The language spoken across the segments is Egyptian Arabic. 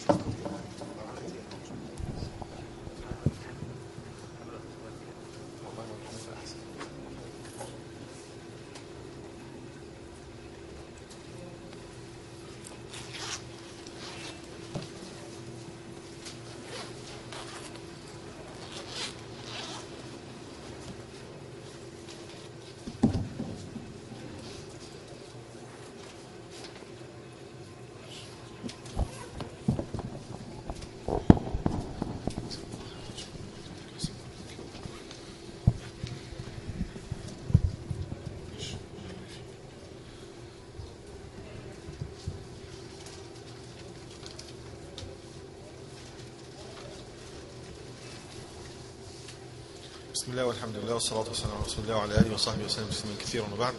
بسم الله والحمد لله والصلاة والسلام على رسول الله وعلى آله وصحبه وسلم تسليما كثيرا وبعد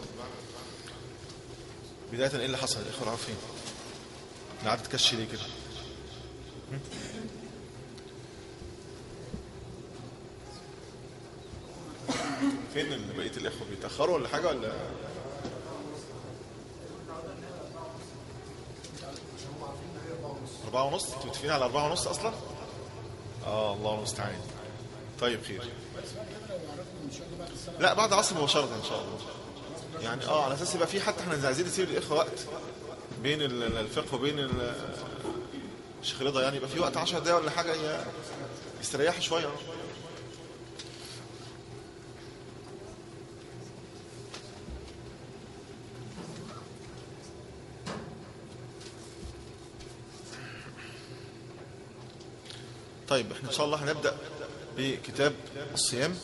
بداية ايه اللي حصل الإخوة راحوا فين؟ قعدت تكشي ليه كده؟ هم؟ فين ال- بقية الإخوة بيتأخروا ولا حاجة ولا أربعة ونص؟ انتوا متفقين على أربعة ونص أصلا؟ آه الله المستعان طيب خير لا بعد العصر مباشرة إن شاء الله يعني اه على اساس يبقى في حتى احنا عايزين نسيب للاخوه وقت بين ال- ال- الفقه وبين ال- الشيخ رضا يعني يبقى في وقت 10 دقايق ولا حاجه ي- يستريحوا شويه طيب احنا ان شاء الله هنبدا بكتاب الصيام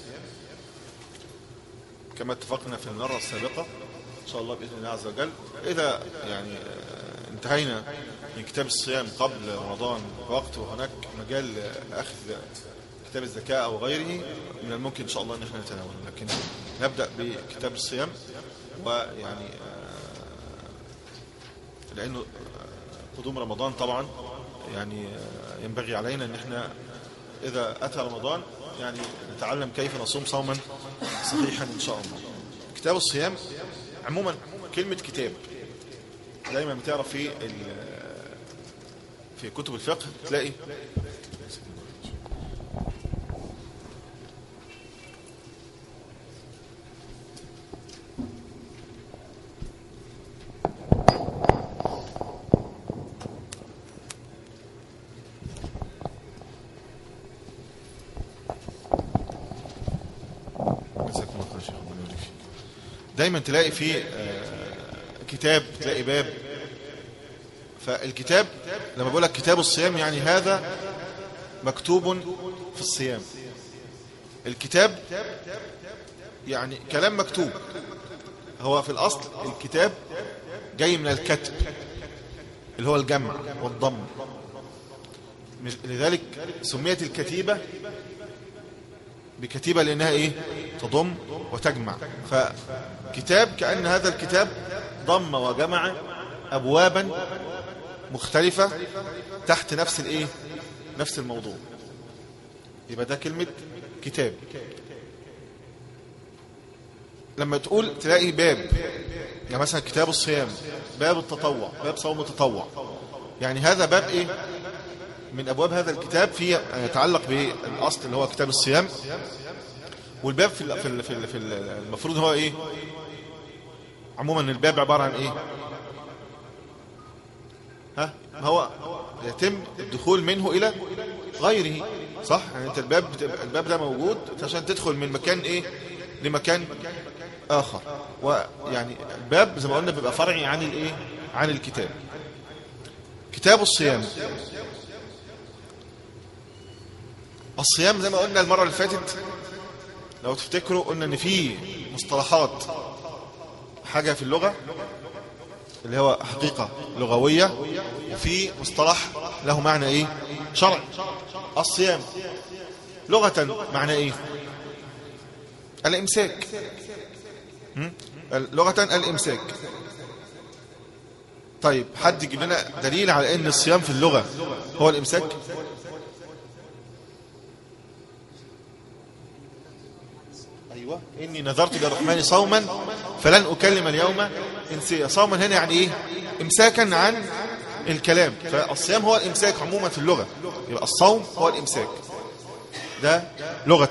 كما اتفقنا في المرة السابقة إن شاء الله بإذن الله عز وجل إذا يعني آه، انتهينا من كتاب الصيام قبل رمضان بوقت وهناك مجال لأخذ كتاب الزكاة أو غيره من الممكن إن شاء الله أن احنا نتناول لكن نبدأ بكتاب الصيام ويعني آه، لأنه آه، قدوم رمضان طبعا يعني آه، ينبغي علينا أن احنا إذا أتى رمضان يعني نتعلم كيف نصوم صوما صحيحا إن شاء الله كتاب الصيام عموما كلمة كتاب دايما بتعرف في ال- في كتب الفقه تلاقي جزاكم الله خير يا شيخ ربنا يبارك فيك. دايما تلاقي في آه، كتاب تلاقي باب فالكتاب لما بقول لك كتاب الصيام يعني هذا مكتوب في الصيام الكتاب يعني كلام مكتوب هو في الأصل الكتاب جاي من الكتب اللي هو الجمع والضم مش- لذلك سميت الكتيبة بكتيبة لأنها إيه تضم وتجمع فكتاب كأن هذا الكتاب ضم وجمع أبوابا مختلفة تحت نفس الإيه نفس الموضوع يبقى ده كلمة كتاب لما تقول تلاقي باب يعني مثلا كتاب الصيام باب التطوع باب صوم التطوع يعني هذا باب ايه من ابواب هذا الكتاب في يتعلق بالاصل اللي هو كتاب الصيام والباب في ال- في ال- في ال- في ال- المفروض هو ايه عموما الباب عباره عن ايه ها ما هو يتم الدخول منه الى غيره صح يعني انت الباب بتبقى- الباب ده موجود عشان تدخل من مكان ايه لمكان اخر ويعني الباب زي ما قلنا بيبقى فرعي عن الايه عن الكتاب كتاب الصيام الصيام زي ما قلنا المره اللي فاتت لو تفتكروا قلنا ان في مصطلحات حاجه في اللغه اللي هو حقيقه لغويه وفي مصطلح له معنى ايه شرعي الصيام لغه معنى ايه الامساك م? لغه الامساك طيب حد يجيب لنا دليل على ان الصيام في اللغه هو الامساك ايوه اني نذرت للرحمن صوما فلن اكلم اليوم انسيا صوما هنا يعني ايه امساكا عن الكلام فالصيام هو الإمساك عموما في اللغة يبقى الصوم هو الإمساك ده لغة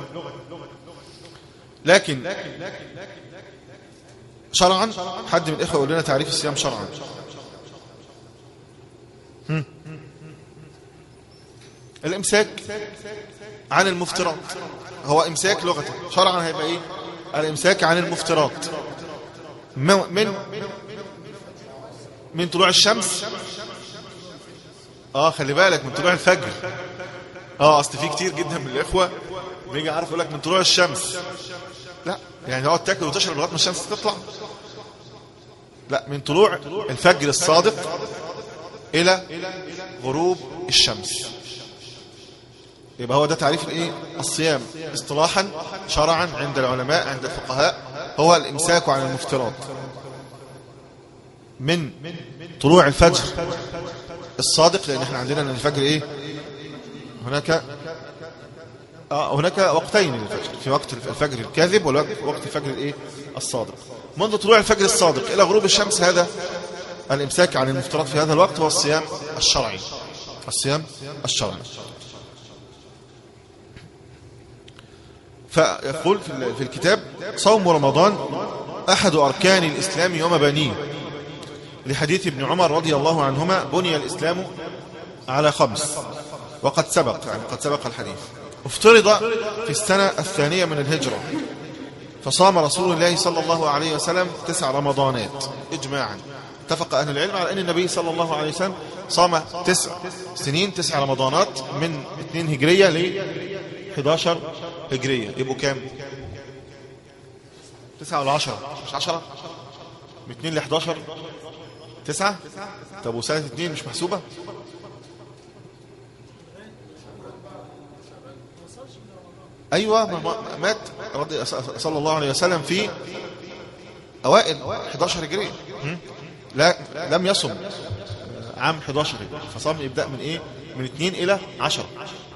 لكن شرعا حد من الإخوة يقول لنا تعريف الصيام شرعا هم. الإمساك عن المفترات هو إمساك لغة شرعا هيبقى إيه الإمساك عن المفترات من من طلوع الشمس اه خلي بالك من طلوع الفجر اه اصل في كتير جدا من الاخوه بيجي عارف يقول لك من طلوع الشمس لا يعني اقعد تاكل وتشرب لغايه ما الشمس تطلع لا من طلوع الفجر الصادق الى غروب الشمس يبقى هو ده تعريف الايه الصيام اصطلاحا شرعا عند العلماء عند الفقهاء هو الامساك عن المفترات من طلوع الفجر الصادق لان احنا عندنا ان الفجر ايه هناك آه هناك وقتين للفجر في وقت الفجر الكاذب ووقت الفجر الايه الصادق منذ طلوع الفجر الصادق الى غروب الشمس هذا الامساك عن المفترض في هذا الوقت هو الصيام الشرعي الصيام الشرعي فيقول في الكتاب صوم رمضان أحد أركان الإسلام ومبانيه لحديث ابن عمر رضي الله عنهما بني الإسلام على خمس وقد سبق يعني قد سبق الحديث افترض في السنة الثانية من الهجرة فصام رسول الله صلى الله عليه وسلم تسع رمضانات إجماعا اتفق أهل العلم على أن النبي صلى الله عليه وسلم صام تسع سنين تسع رمضانات من اثنين هجرية ل 11 هجرية يبقوا كام تسعة ولا عشرة مش عشرة من اتنين ل 11 تسعة طب وسنة اتنين مش محسوبة أيوة ما مات رضي صلى الله عليه وسلم في أوائل 11 هجرية لا لم يصم عام 11 فصام يبدأ من إيه من 2 إلى 10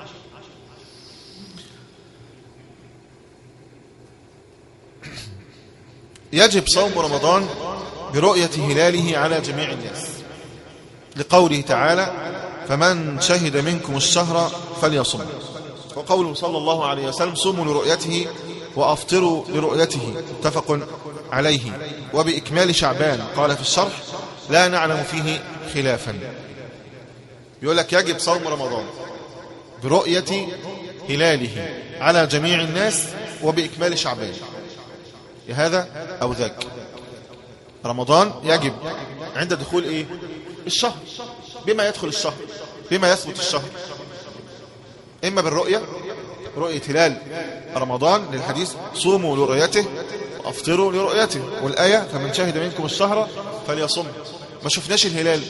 يجب صوم رمضان برؤية هلاله على جميع الناس لقوله تعالى فمن شهد منكم الشهر فليصم وقوله صلى الله عليه وسلم صوموا لرؤيته وأفطروا لرؤيته متفق عليه وبإكمال شعبان قال في الشرح لا نعلم فيه خلافا يقول لك يجب صوم رمضان برؤية هلاله على جميع الناس وبإكمال شعبان هذا أو ذاك رمضان يجب عند دخول إيه الشهر بما يدخل الشهر بما يثبت الشهر إما بالرؤية رؤية هلال رمضان للحديث صوموا لرؤيته وأفطروا لرؤيته والآية فمن شهد منكم الشهر فليصم ما شفناش الهلال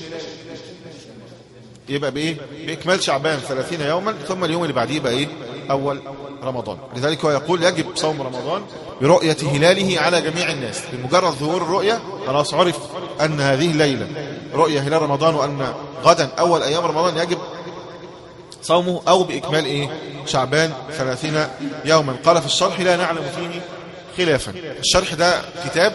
يبقى بإيه بإكمال شعبان 30 يوما ثم اليوم اللي بعديه يبقى إيه أول رمضان لذلك هو يقول يجب صوم رمضان برؤية هلاله على جميع الناس بمجرد ظهور الرؤية خلاص عرف أن هذه الليلة رؤية هلال رمضان وأن غدا أول أيام رمضان يجب صومه أو بإكمال إيه شعبان ثلاثين يوما قال في الشرح لا نعلم فيه خلافا الشرح ده كتاب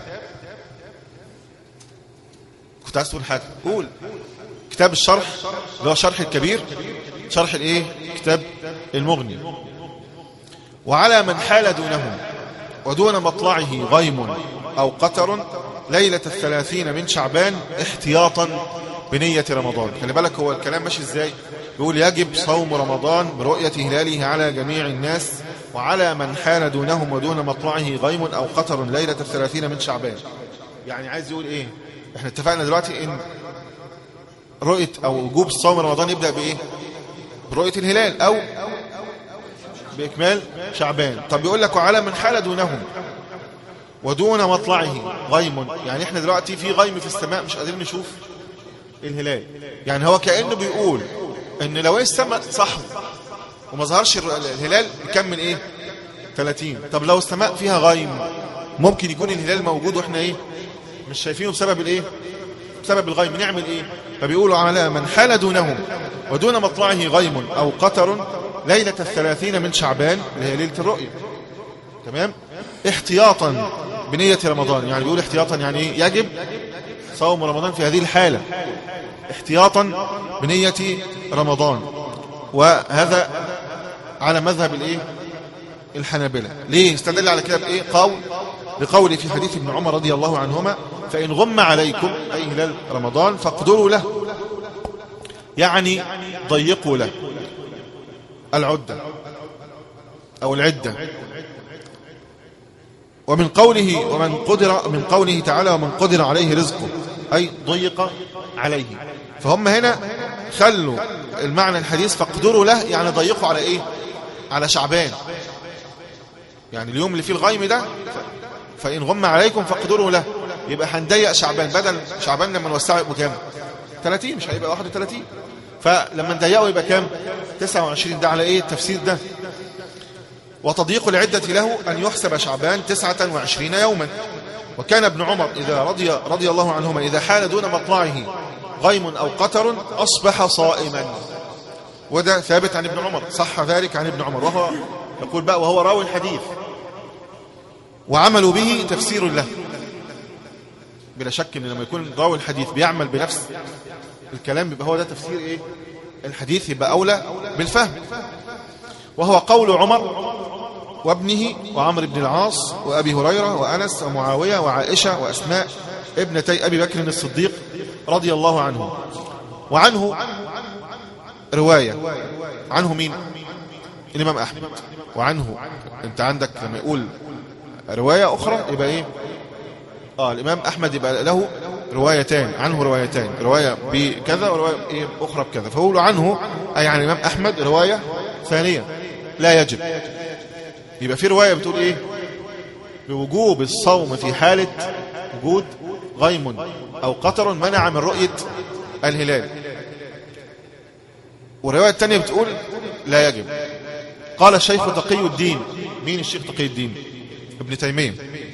كنت عايز تقول حاجة قول كتاب الشرح اللي هو شرح الكبير شرح الايه كتاب المغني وعلى من حال دونهم ودون مطلعه غيم أو قتر ليلة الثلاثين من شعبان احتياطا بنية رمضان خلي بالك هو الكلام ماشي ازاي يقول يجب صوم رمضان برؤية هلاله على جميع الناس وعلى من حال دونهم ودون مطلعه غيم أو قطر ليلة الثلاثين من شعبان يعني عايز يقول ايه احنا اتفقنا دلوقتي ان رؤية او وجوب صوم رمضان يبدأ بايه برؤية الهلال او بإكمال شعبان طب يقول لك وعلى من حال دونهم ودون مطلعه غيم يعني احنا دلوقتي في غيم في السماء مش قادرين نشوف الهلال يعني هو كأنه بيقول ان لو السماء صحو وما ظهرش الهلال يكمل ايه 30 طب لو السماء فيها غيم ممكن يكون الهلال موجود واحنا ايه مش شايفينه بسبب الايه بسبب الغيم نعمل ايه فبيقولوا على من حال دونهم ودون مطلعه غيم او قطر ليلة الثلاثين من شعبان اللي هي ليلة الرؤية تمام احتياطا بنية رمضان يعني بيقول احتياطا يعني ايه يجب صوم رمضان في هذه الحالة احتياطا بنية رمضان وهذا على مذهب الايه الحنابلة ليه استدل على كده بايه قول بقول في حديث ابن عمر رضي الله عنهما فإن غم عليكم أي هلال رمضان فاقدروا له يعني ضيقوا له العدة أو العدة ومن قوله ومن قدر من قوله تعالى ومن قدر عليه رزقه أي ضيق عليه فهم هنا خلوا المعنى الحديث فاقدروا له يعني ضيقوا على ايه على شعبان يعني اليوم اللي فيه الغيم ده فإن غم عليكم فاقدروا له يبقى هنضيق شعبان بدل شعبان لما نوسعه يبقى كام 30 مش هيبقى 31 فلما نضيقه يبقى كام 29 ده على ايه التفسير ده وتضييق العدة له أن يحسب شعبان 29 يوما وكان ابن عمر إذا رضي, رضي الله عنهما إذا حال دون مطلعه غيم أو قتر أصبح صائما وده ثابت عن ابن عمر صح ذلك عن ابن عمر وهو يقول بقى وهو راوي الحديث وعملوا به تفسير له بلا شك ان لما يكون راوي الحديث بيعمل بنفس الكلام يبقى هو ده تفسير ايه الحديث يبقى اولى بالفهم وهو قول عمر وابنه وعمر بن العاص وابي هريره وانس ومعاويه وعائشه واسماء ابنتي ابي بكر الصديق رضي الله عنه وعنه روايه عنه مين الامام احمد وعنه انت عندك لما يقول روايه اخرى يبقى ايه اه الامام احمد يبقى له روايتان عنه روايتان روايه بكذا وروايه إيه اخرى بكذا فهو عنه اي عن الامام احمد روايه ثانيه لا يجب يبقى في روايه بتقول ايه بوجوب الصوم في حاله وجود غيم او قطر منع من رؤيه الهلال والروايه الثانيه بتقول لا يجب قال الشيخ تقي الدين مين الشيخ تقي الدين ابن تيميه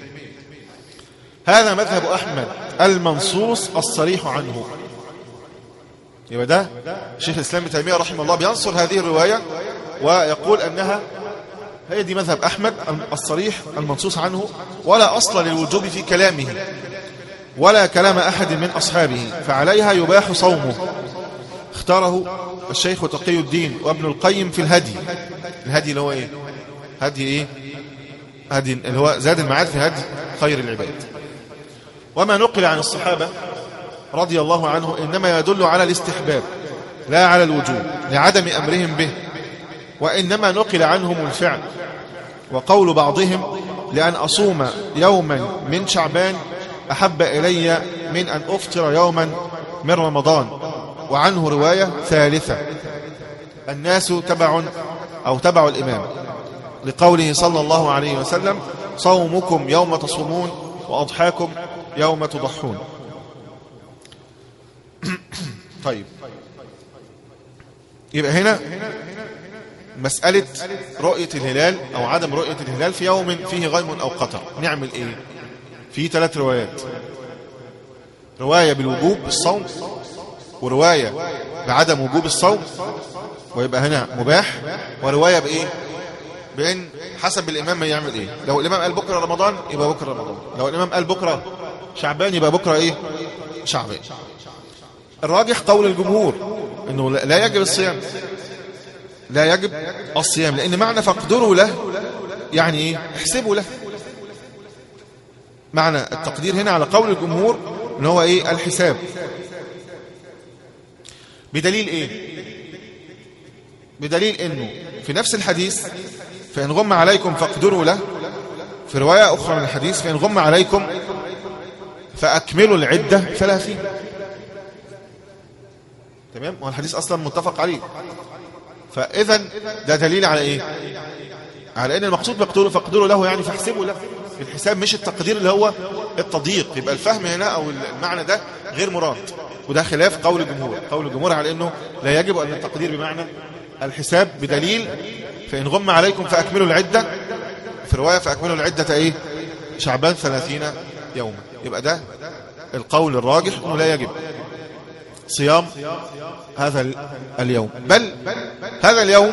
هذا مذهب أحمد المنصوص الصريح عنه يبقى ده شيخ الإسلام تيمية رحمه الله بينصر هذه الرواية ويقول أنها هي دي مذهب أحمد الصريح المنصوص عنه ولا أصل للوجوب في كلامه ولا كلام أحد من أصحابه فعليها يباح صومه اختاره الشيخ تقي الدين وابن القيم في الهدي الهدي اللي هو ايه هدي ايه هدي اللي هو زاد المعاد في هدي خير العباد وما نقل عن الصحابة رضي الله عنه إنما يدل على الاستحباب لا على الوجوب لعدم أمرهم به وإنما نقل عنهم الفعل وقول بعضهم لأن أصوم يوما من شعبان أحب إلي من أن أفطر يوما من رمضان وعنه رواية ثالثة الناس تبع أو تبع الإمام لقوله صلى الله عليه وسلم صومكم يوم تصومون وأضحاكم يوم تضحون طيب يبقى هنا مسألة رؤية الهلال أو عدم رؤية الهلال في يوم فيه غيم أو قطر نعمل إيه في ثلاث روايات رواية بالوجوب بالصوم ورواية بعدم وجوب الصوم ويبقى هنا مباح ورواية بإيه بأن حسب الإمام ما يعمل إيه لو الإمام قال بكرة رمضان يبقى بكرة رمضان لو الإمام قال بكرة شعبان يبقى بكرة إيه شعبان الراجح قول الجمهور أنه لا يجب الصيام لا يجب الصيام لأن معنى فاقدروا له يعني إيه احسبوا له معنى التقدير هنا على قول الجمهور ان هو ايه الحساب بدليل ايه بدليل انه في نفس الحديث فان غم عليكم فاقدروا له في رواية اخرى من الحديث فان غم عليكم فاكملوا العدة ثلاثين تمام والحديث اصلا متفق عليه فاذا ده دليل على ايه على ان المقصود فاقدروا فاقدروا له يعني فاحسبوا له الحساب مش التقدير اللي هو التضييق يبقى الفهم هنا او المعنى ده غير مراد وده خلاف قول الجمهور قول الجمهور على انه لا يجب ان التقدير بمعنى الحساب بدليل فان غم عليكم فاكملوا العده في روايه فاكملوا العده ايه شعبان ثلاثين يوما يبقى ده القول الراجح انه لا يجب صيام هذا اليوم بل هذا اليوم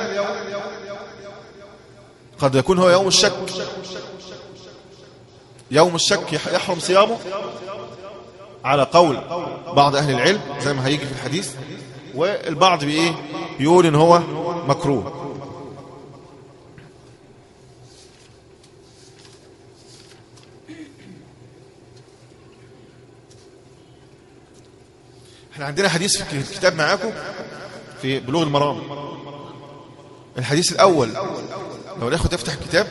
قد يكون هو يوم الشك يوم الشك يحرم صيامه على قول بعض أهل العلم زي ما هيجي في الحديث والبعض بإيه يقول إن هو مكروه احنا عندنا حديث في الكتاب معاكم في بلوغ المرام الحديث الأول لو الأخوة تفتح الكتاب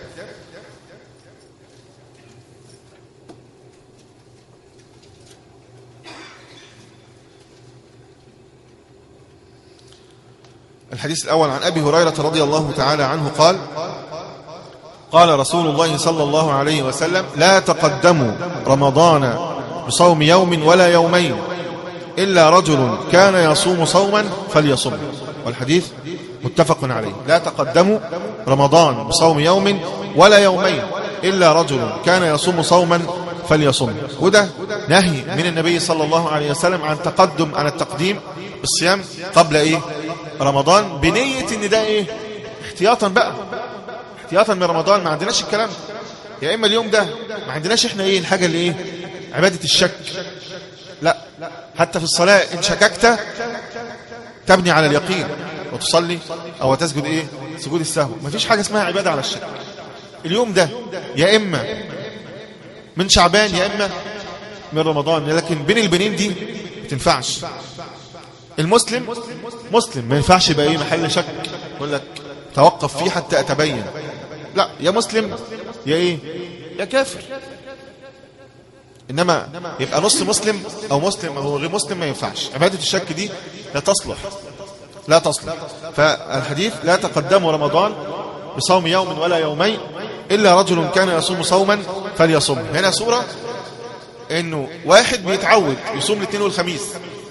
الحديث الأول عن أبي هريرة رضي الله تعالى عنه قال قال رسول الله صلى الله عليه وسلم لا تقدموا رمضان بصوم يوم ولا يومين إلا رجل كان يصوم صوما فليصم والحديث متفق عليه لا تقدموا رمضان بصوم يوم ولا يومين إلا رجل كان يصوم صوما فليصم وده نهي من النبي صلى الله عليه وسلم عن تقدم عن التقديم بالصيام قبل إيه رمضان بنية ان ده ايه احتياطا بقى احتياطا من رمضان ما عندناش الكلام يا اما اليوم ده ما عندناش احنا ايه الحاجة اللي ايه عبادة الشك لا حتى في الصلاة ان شككت تبني على اليقين وتصلي او تسجد ايه سجود السهو ما فيش حاجة اسمها عبادة على الشك اليوم ده يا اما من شعبان يا اما من رمضان لكن بين البنين دي ما تنفعش المسلم مسلم ما ينفعش يبقى ايه محل شك يقول لك توقف فيه حتى اتبين لا يا مسلم يا ايه يا كافر انما يبقى نص مسلم او مسلم او غير مسلم ما ينفعش عباده الشك دي لا تصلح لا تصلح فالحديث لا تقدموا رمضان بصوم يوم ولا يومين الا رجل كان يصوم صوما فليصوم هنا صوره انه واحد بيتعود يصوم الاثنين والخميس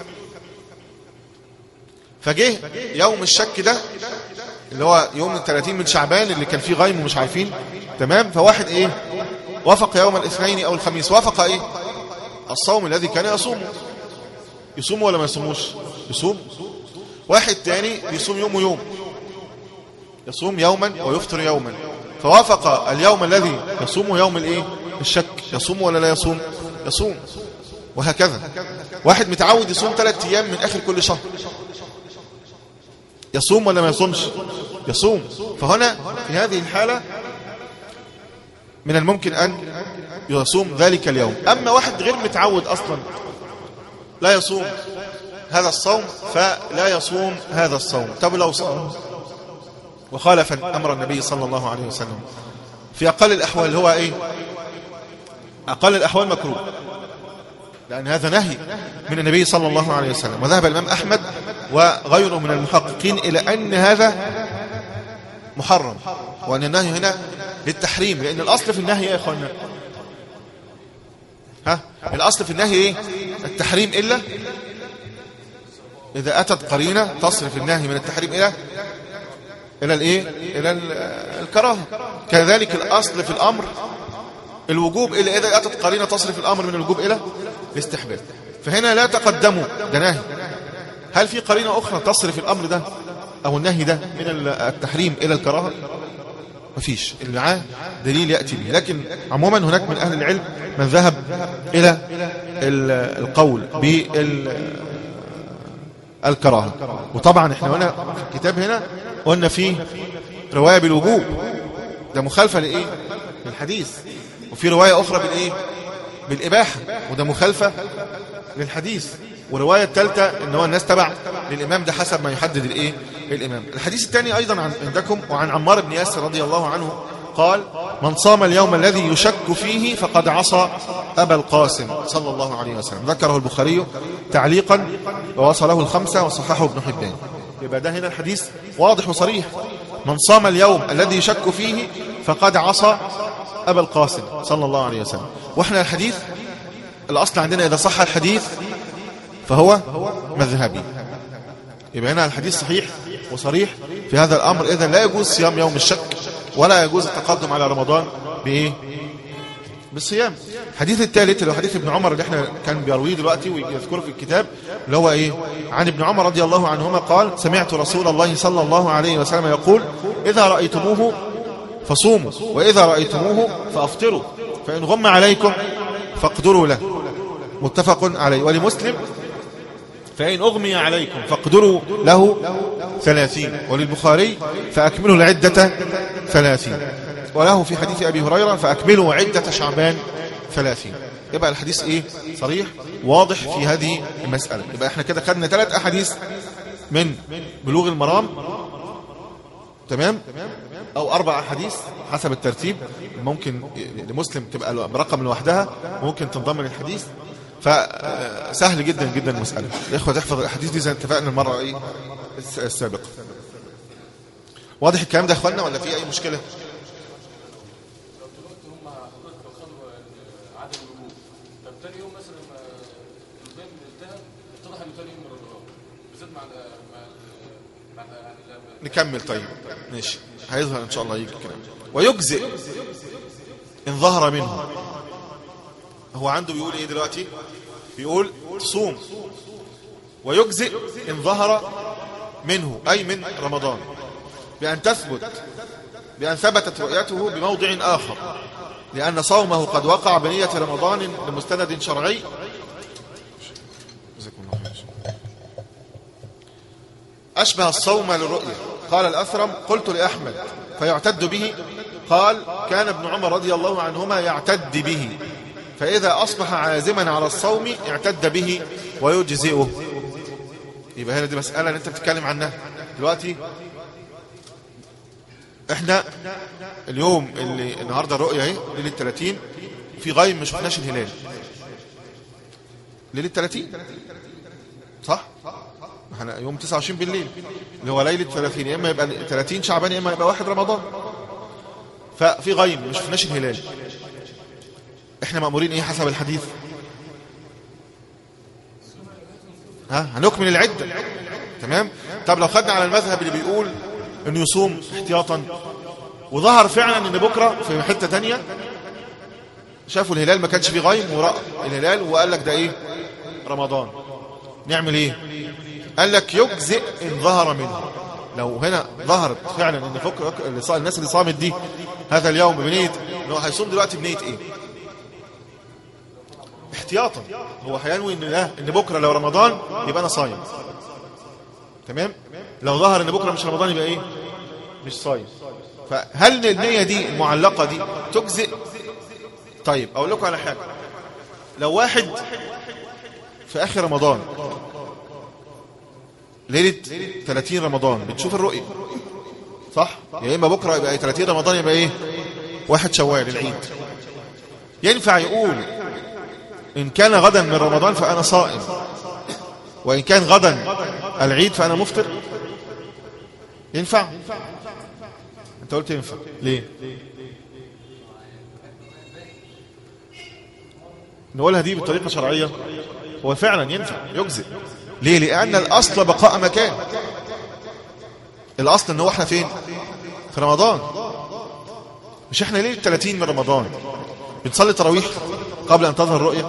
فجه يوم الشك ده اللي هو يوم ال 30 من شعبان اللي كان فيه غيم ومش عارفين تمام فواحد ايه وافق يوم الاثنين او الخميس وافق ايه الصوم الذي كان يصومه يصوم ولا ما يصوموش يصوم واحد تاني يصوم يوم ويوم يصوم يوما ويفطر يوما فوافق اليوم الذي يصومه يوم الايه الشك يصوم ولا لا يصوم يصوم وهكذا واحد متعود يصوم ثلاث ايام من اخر كل شهر يصوم ولا ما يصومش يصوم فهنا في هذه الحالة من الممكن أن يصوم ذلك اليوم أما واحد غير متعود أصلا لا يصوم هذا الصوم فلا يصوم هذا الصوم طب لو صوم وخالف أمر النبي صلى الله عليه وسلم في أقل الأحوال هو إيه أقل الأحوال مكروه لأن هذا نهي من النبي صلى الله عليه وسلم وذهب الإمام أحمد وغيره من المحققين إلى أن هذا محرم وأن النهي هنا للتحريم لأن الأصل في النهي يا إخوانا ها الأصل في النهي إيه التحريم إلا إذا أتت قرينة تصرف النهي من التحريم إلى إلى الإيه إلى الكراهة كذلك الأصل في الأمر الوجوب إلا إذا أتت قرينة تصرف الأمر من الوجوب إلى الاستحباب فهنا لا تقدموا ده نهي هل في قرينة أخرى تصرف الأمر ده أو النهي ده من التحريم إلى الكراهة مفيش اللي معاه دليل يأتي به لكن عموما هناك من أهل العلم من ذهب إلى القول بالكراهة وطبعا احنا هنا في الكتاب هنا قلنا فيه رواية بالوجوب ده مخالفة لإيه للحديث وفي رواية أخرى بالإيه بالإباحة وده مخالفة للحديث ورواية الثالثة ان هو الناس تبع للإمام ده حسب ما يحدد الإيه الإمام الحديث الثاني أيضا عن عندكم وعن عمار بن ياسر رضي الله عنه قال من صام اليوم الذي يشك فيه فقد عصى أبا القاسم صلى الله عليه وسلم ذكره البخاري تعليقا ووصله الخمسة وصححه ابن حبان يبقى ده هنا الحديث واضح وصريح من صام اليوم الذي يشك فيه فقد عصى أبا القاسم صلى الله عليه وسلم واحنا الحديث الأصل عندنا إذا صح الحديث فهو مذهبي يبقى هنا الحديث صحيح وصريح في هذا الأمر إذا لا يجوز صيام يوم الشك ولا يجوز التقدم على رمضان بإيه بالصيام الحديث الثالث اللي هو حديث ابن عمر اللي احنا كان بيرويه دلوقتي ويذكره في الكتاب اللي هو ايه عن ابن عمر رضي الله عنهما قال سمعت رسول الله صلى الله عليه وسلم يقول إذا رأيتموه فصوموا وإذا رأيتموه فأفطروا فإن غم عليكم فاقدروا له متفق عليه ولمسلم فإن أغمي عليكم فاقدروا له ثلاثين وللبخاري فأكملوا العدة ثلاثين وله في حديث أبي هريرة فأكملوا عدة شعبان ثلاثين يبقى الحديث إيه صريح واضح في هذه المسألة يبقى احنا كده خدنا ثلاث أحاديث من بلوغ المرام تمام أو أربع أحاديث حسب الترتيب ممكن لمسلم تبقى برقم لوحدها ممكن تنضم للحديث فسهل جدا جدا المسألة الإخوة تحفظ الأحاديث دي زي اتفقنا المرة إيه السابقة واضح الكلام ده يا إخوانا ولا في أي مشكلة نكمل طيب ماشي هيظهر ان شاء الله يجي الكلام ويجزئ ان ظهر منه هو عنده بيقول ايه دلوقتي بيقول تصوم ويجزئ ان ظهر منه اي من رمضان بان تثبت بان ثبتت رؤيته بموضع اخر لان صومه قد وقع بنيه رمضان لمستند شرعي أشبه الصوم للرؤية قال الأثرم قلت لأحمد فيعتد به قال كان ابن عمر رضي الله عنهما يعتد به فإذا أصبح عازما على الصوم اعتد به ويجزئه يبقى هنا دي مسألة اللي انت بتتكلم عنها دلوقتي احنا اليوم اللي النهارده الرؤية اهي ليلة 30 وفي غايم ما شفناش الهلال ليلة 30 صح احنا يوم 29 بالليل اللي هو ليله 30 يا اما يبقى 30 شعبان يا اما يبقى 1 رمضان ففي غيم مش شفناش الهلال احنا مامورين ايه حسب الحديث ها هنكمل العده تمام طب لو خدنا على المذهب اللي بيقول انه يصوم احتياطا وظهر فعلا ان بكره في حته تانية شافوا الهلال ما كانش فيه غيم ورأى الهلال وقال لك ده ايه رمضان نعمل ايه قال لك يجزئ ان ظهر منه لو هنا ظهرت فعلا ان فك اللي صار الناس اللي صامت دي هذا اليوم بنيه انه هيصوم دلوقتي بنيه ايه احتياطا هو هينوي ان ده ان بكره لو رمضان يبقى انا صايم تمام لو ظهر ان بكره مش رمضان يبقى ايه مش صايم فهل النيه دي المعلقه دي تجزئ طيب اقول لكم على حاجه لو واحد في اخر رمضان ليلة 30 رمضان بتشوف الرؤية صح يا إما بكرة يبقى 30 رمضان يبقى إيه واحد شوال العيد ينفع يقول إن كان غدا من رمضان فأنا صائم وإن كان غدا العيد فأنا مفطر ينفع أنت قلت ينفع ليه نقولها دي بطريقة شرعية هو فعلا ينفع يجزئ ليه لأن الأصل بقاء مكان الأصل أنه احنا فين في رمضان مش احنا ليه 30 من رمضان بنصلي تراويح قبل أن تظهر الرؤية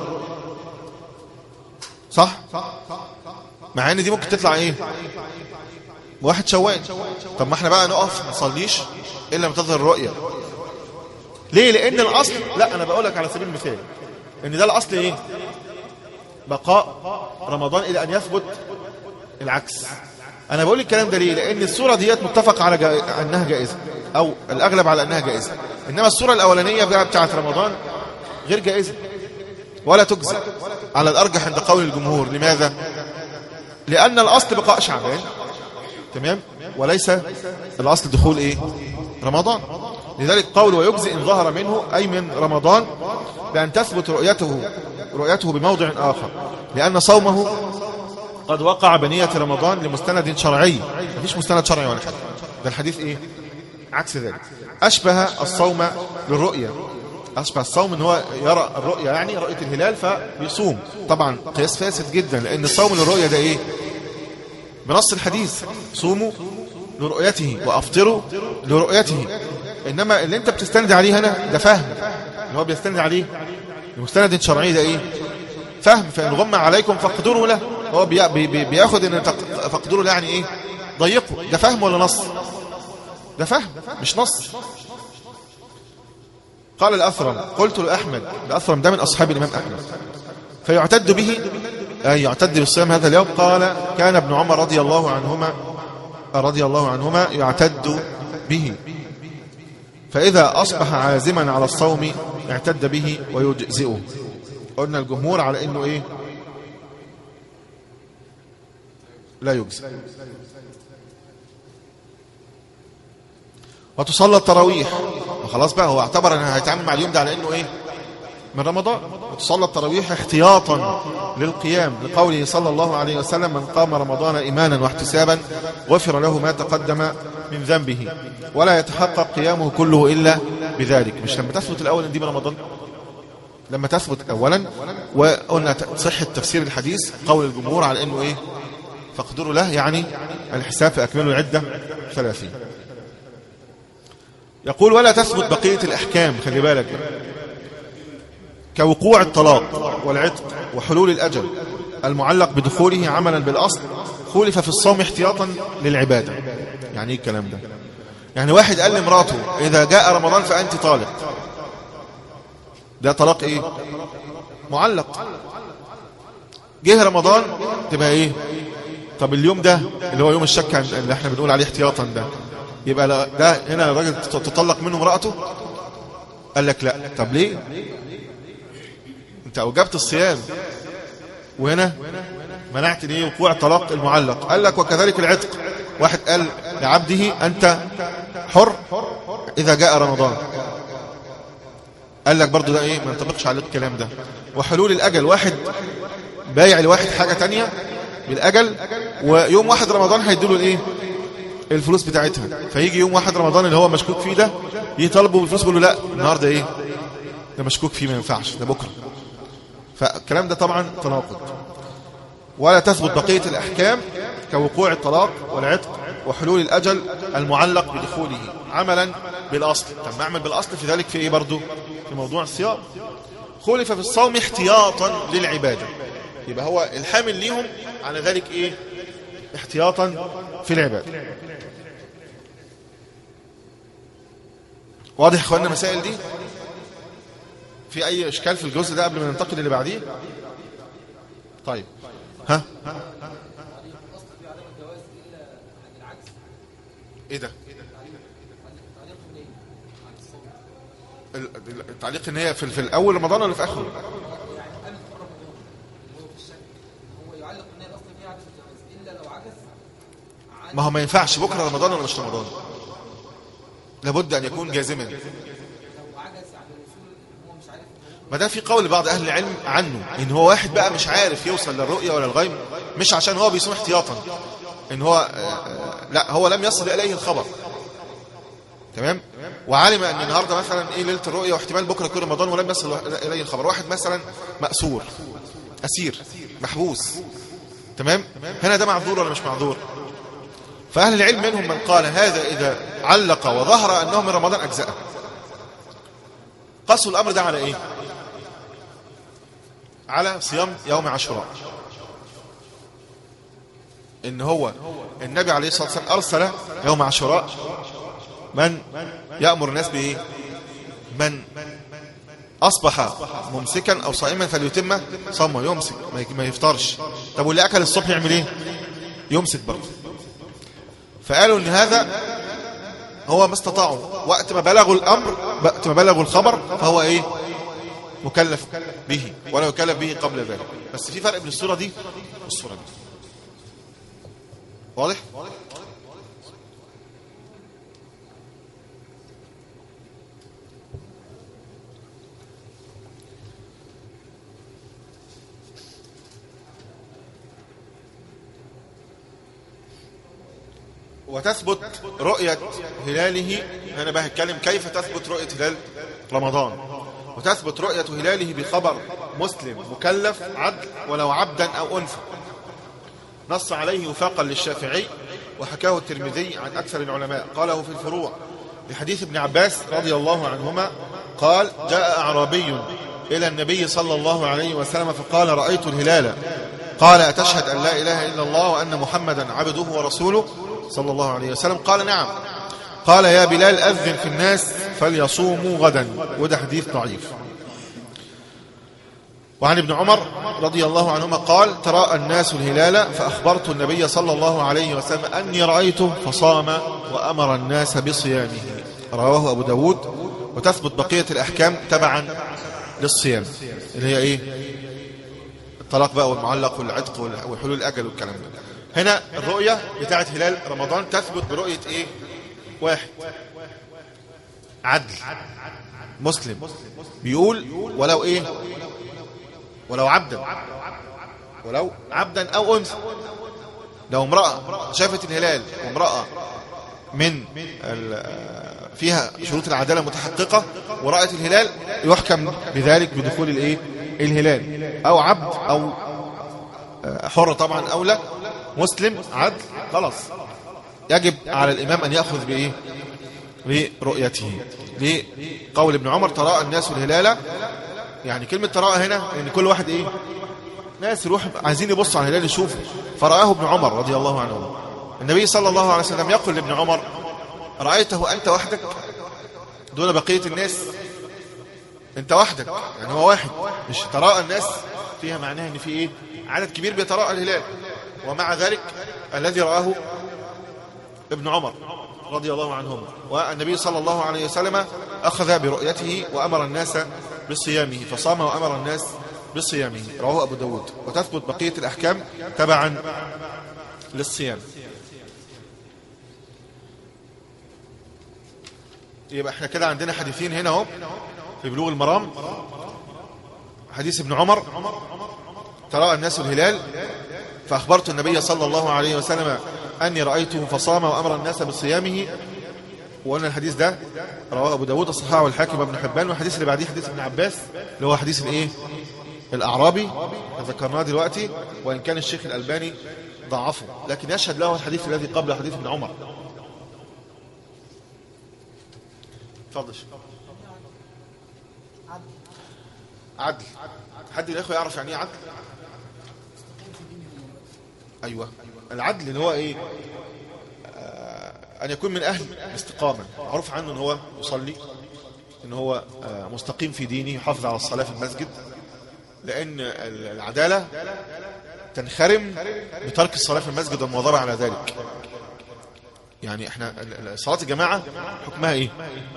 صح مع ان دي ممكن تطلع ايه واحد شوال طب ما احنا بقى نقف ما نصليش الا لما تظهر الرؤية ليه لان الاصل لا انا بقولك على سبيل المثال ان ده الاصل ايه بقاء رمضان إلى أن يثبت العكس أنا بقول الكلام ده ليه لأن الصورة ديت متفق على جا... أنها جائزة أو الأغلب على أنها جائزة إنما الصورة الأولانية بتاعت رمضان غير جائزة ولا تجزى على الأرجح عند قول الجمهور لماذا؟ لأن الأصل بقاء شعبان تمام وليس الأصل دخول إيه؟ رمضان لذلك قول ويجزي إن ظهر منه أي من رمضان بأن تثبت رؤيته رؤيته بموضع آخر لأن صومه قد وقع بنية رمضان لمستند شرعي مفيش مستند شرعي ولا حاجة ده الحديث إيه عكس ذلك أشبه الصوم للرؤية أشبه الصوم ان هو يرى الرؤية يعني رؤية الهلال فبيصوم طبعا قياس فاسد جدا لأن الصوم للرؤية ده إيه بنص الحديث صوموا لرؤيته وأفطروا لرؤيته إنما اللي أنت بتستند عليه هنا ده فهم اللي هو بيستند عليه المستند شرعي ده ايه فهم فان غم عليكم فاقدروا له هو بي بي بياخد ان فاقدروا له يعني ايه ضيقوا ده فهم ولا نص ده فهم مش نص قال الأثرم قلت لأحمد الأثرم ده من أصحاب الإمام أحمد فيعتد به أي يعتد بالصيام هذا اليوم قال كان ابن عمر رضي الله عنهما رضي الله عنهما يعتد به فإذا أصبح عازما على الصوم اعتد به ويجزئه قلنا الجمهور على انه ايه لا يجزئ وتصلى التراويح وخلاص بقى هو اعتبر انه هيتعامل مع اليوم ده على انه ايه من رمضان وتصلى التراويح احتياطا للقيام لقوله صلى الله عليه وسلم من قام رمضان ايمانا واحتسابا غفر له ما تقدم من ذنبه ولا يتحقق قيامه كله الا بذلك مش لما تثبت الاول ان دي من رمضان لما تثبت اولا وقلنا صحة تفسير الحديث قول الجمهور على انه ايه فاقدروا له يعني الحساب فاكملوا العدة ثلاثين يقول ولا تثبت بقية الاحكام خلي بالك كوقوع الطلاق والعتق وحلول الاجل المعلق بدخوله عملا بالاصل خولف في الصوم احتياطا للعبادة يعني ايه الكلام ده يعني واحد قال لمراته اذا جاء رمضان فانت طالق ده طلاق ايه معلق جه رمضان تبقى ايه طب اليوم ده اللي هو يوم الشك اللي احنا بنقول عليه احتياطا ده يبقى ده هنا الراجل تطلق منه امرأته قال لك لا طب ليه انت اوجبت الصيام وهنا منعت ليه وقوع طلاق المعلق قال لك وكذلك العتق واحد قال لعبده انت حر اذا جاء رمضان قال لك برضو ده ايه ما ينطبقش عليه الكلام ده وحلول الاجل واحد بايع لواحد حاجة تانية بالاجل ويوم واحد رمضان هيديله الايه الفلوس بتاعتها فيجي يوم واحد رمضان اللي هو مشكوك فيه ده يطالبه بالفلوس يقول له لا النهارده ايه ده مشكوك فيه ما ينفعش ده بكره فالكلام ده طبعا تناقض ولا تثبت بقية الأحكام كوقوع الطلاق والعتق وحلول الأجل المعلق بدخوله عملا بالأصل طب نعمل بالأصل في ذلك في إيه برضو في موضوع الصيام خلف في الصوم احتياطا للعبادة يبقى هو الحامل ليهم على ذلك إيه احتياطا في العبادة واضح يا اخواننا المسائل دي في اي اشكال في الجزء ده قبل ما ننتقل اللي بعديه طيب ها ايه ده التعليق ان هي في, في الاول رمضان ولا في اخره ما هو ما ينفعش بكره رمضان ولا مش رمضان لابد ان يكون جازما ما ده في قول بعض اهل العلم عنه ان هو واحد بقى مش عارف يوصل للرؤيه ولا الغيب مش عشان هو بيصوم احتياطا ان هو لا هو لم يصل اليه الخبر تمام وعلم ان النهارده مثلا ايه ليله الرؤيه واحتمال بكره يكون رمضان ولم يصل اليه الخبر واحد مثلا ماسور اسير محبوس تمام هنا ده معذور ولا مش معذور فاهل العلم منهم من قال هذا اذا علق وظهر انه من رمضان اجزاءه قصوا الامر ده على ايه على صيام يوم عاشوراء ان هو النبي عليه الصلاه والسلام ارسل يوم عاشوراء من يامر الناس بايه من اصبح ممسكا او صائما فليتم صومه يمسك ما يفطرش طب واللي اكل الصبح يعمل ايه يمسك برضه فقالوا ان هذا هو ما استطاعوا وقت ما بلغوا الامر وقت ما بلغوا الخبر فهو ايه مكلف به ولا يكلف به قبل ذلك بس في فرق بين الصورة دي والصورة دي واضح؟ وتثبت رؤية هلاله أنا بقى هتكلم كيف تثبت رؤية هلال رمضان وتثبت رؤية هلاله بخبر مسلم مكلف عدل ولو عبدا أو أنثى نص عليه وفاقا للشافعي وحكاه الترمذي عن أكثر العلماء قاله في الفروع لحديث ابن عباس رضي الله عنهما قال جاء أعرابي إلى النبي صلى الله عليه وسلم فقال رأيت الهلال قال أتشهد أن لا إله إلا الله وأن محمدا عبده ورسوله صلى الله عليه وسلم قال نعم قال يا بلال أذن في الناس فليصوموا غدا وده حديث ضعيف وعن ابن عمر رضي الله عنهما قال تراءى الناس الهلال فأخبرت النبي صلى الله عليه وسلم أني رأيته فصام وأمر الناس بصيامه رواه أبو داود وتثبت بقية الأحكام تبعا للصيام اللي هي إيه الطلاق بقى والمعلق والعتق وحلول الأجل والكلام ده هنا الرؤية بتاعت هلال رمضان تثبت برؤية إيه واحد عدل مسلم بيقول ولو إيه ولو عبدا ولو عبدا أو أنثى لو امرأة شافت الهلال وامرأة من فيها شروط العدالة متحققة ورأت الهلال يحكم بذلك بدخول الايه الهلال او عبد او حر طبعا او لا مسلم عدل خلاص يجب على الامام ان يأخذ بايه برؤيته لقول ابن عمر تراءى الناس الهلال يعني كلمة تراءى هنا ان كل واحد ايه ناس يروح عايزين يبصوا على الهلال يشوفوا فرآه ابن عمر رضي الله عنه النبي صلى الله عليه وسلم يقول لابن عمر رأيته أنت وحدك دون بقية الناس أنت وحدك يعني هو واحد مش تراءى الناس فيها معناها أن في إيه عدد كبير بيتراءى الهلال ومع ذلك الذي رآه ابن عمر رضي الله عنهم والنبي صلى الله عليه وسلم أخذ برؤيته وأمر الناس بصيامه فصام وأمر الناس بصيامه رواه أبو داود وتثبت بقية الأحكام تبعا للصيام يبقى احنا كده عندنا حديثين هنا اهو في بلوغ المرام حديث ابن عمر ترى الناس الهلال فأخبرت النبي صلى الله عليه وسلم أني رأيته فصام وأمر الناس بصيامه وقلنا الحديث ده رواه أبو داود الصحاح والحاكم وابن حبان والحديث اللي بعديه حديث ابن عباس اللي هو حديث الايه الأعرابي ذكرناه دلوقتي وإن كان الشيخ الألباني ضعفه لكن يشهد له الحديث الذي قبل حديث ابن عمر تفضل عدل حد من الاخوه يعرف يعني ايه عدل ايوه العدل اللي هو ايه آه ان يكون من اهل الاستقامه معروف عنه ان هو يصلي ان هو آه مستقيم في دينه يحافظ على الصلاه في المسجد لان العداله تنخرم بترك الصلاه في المسجد والمواظبه على ذلك يعني احنا صلاه الجماعه حكمها ايه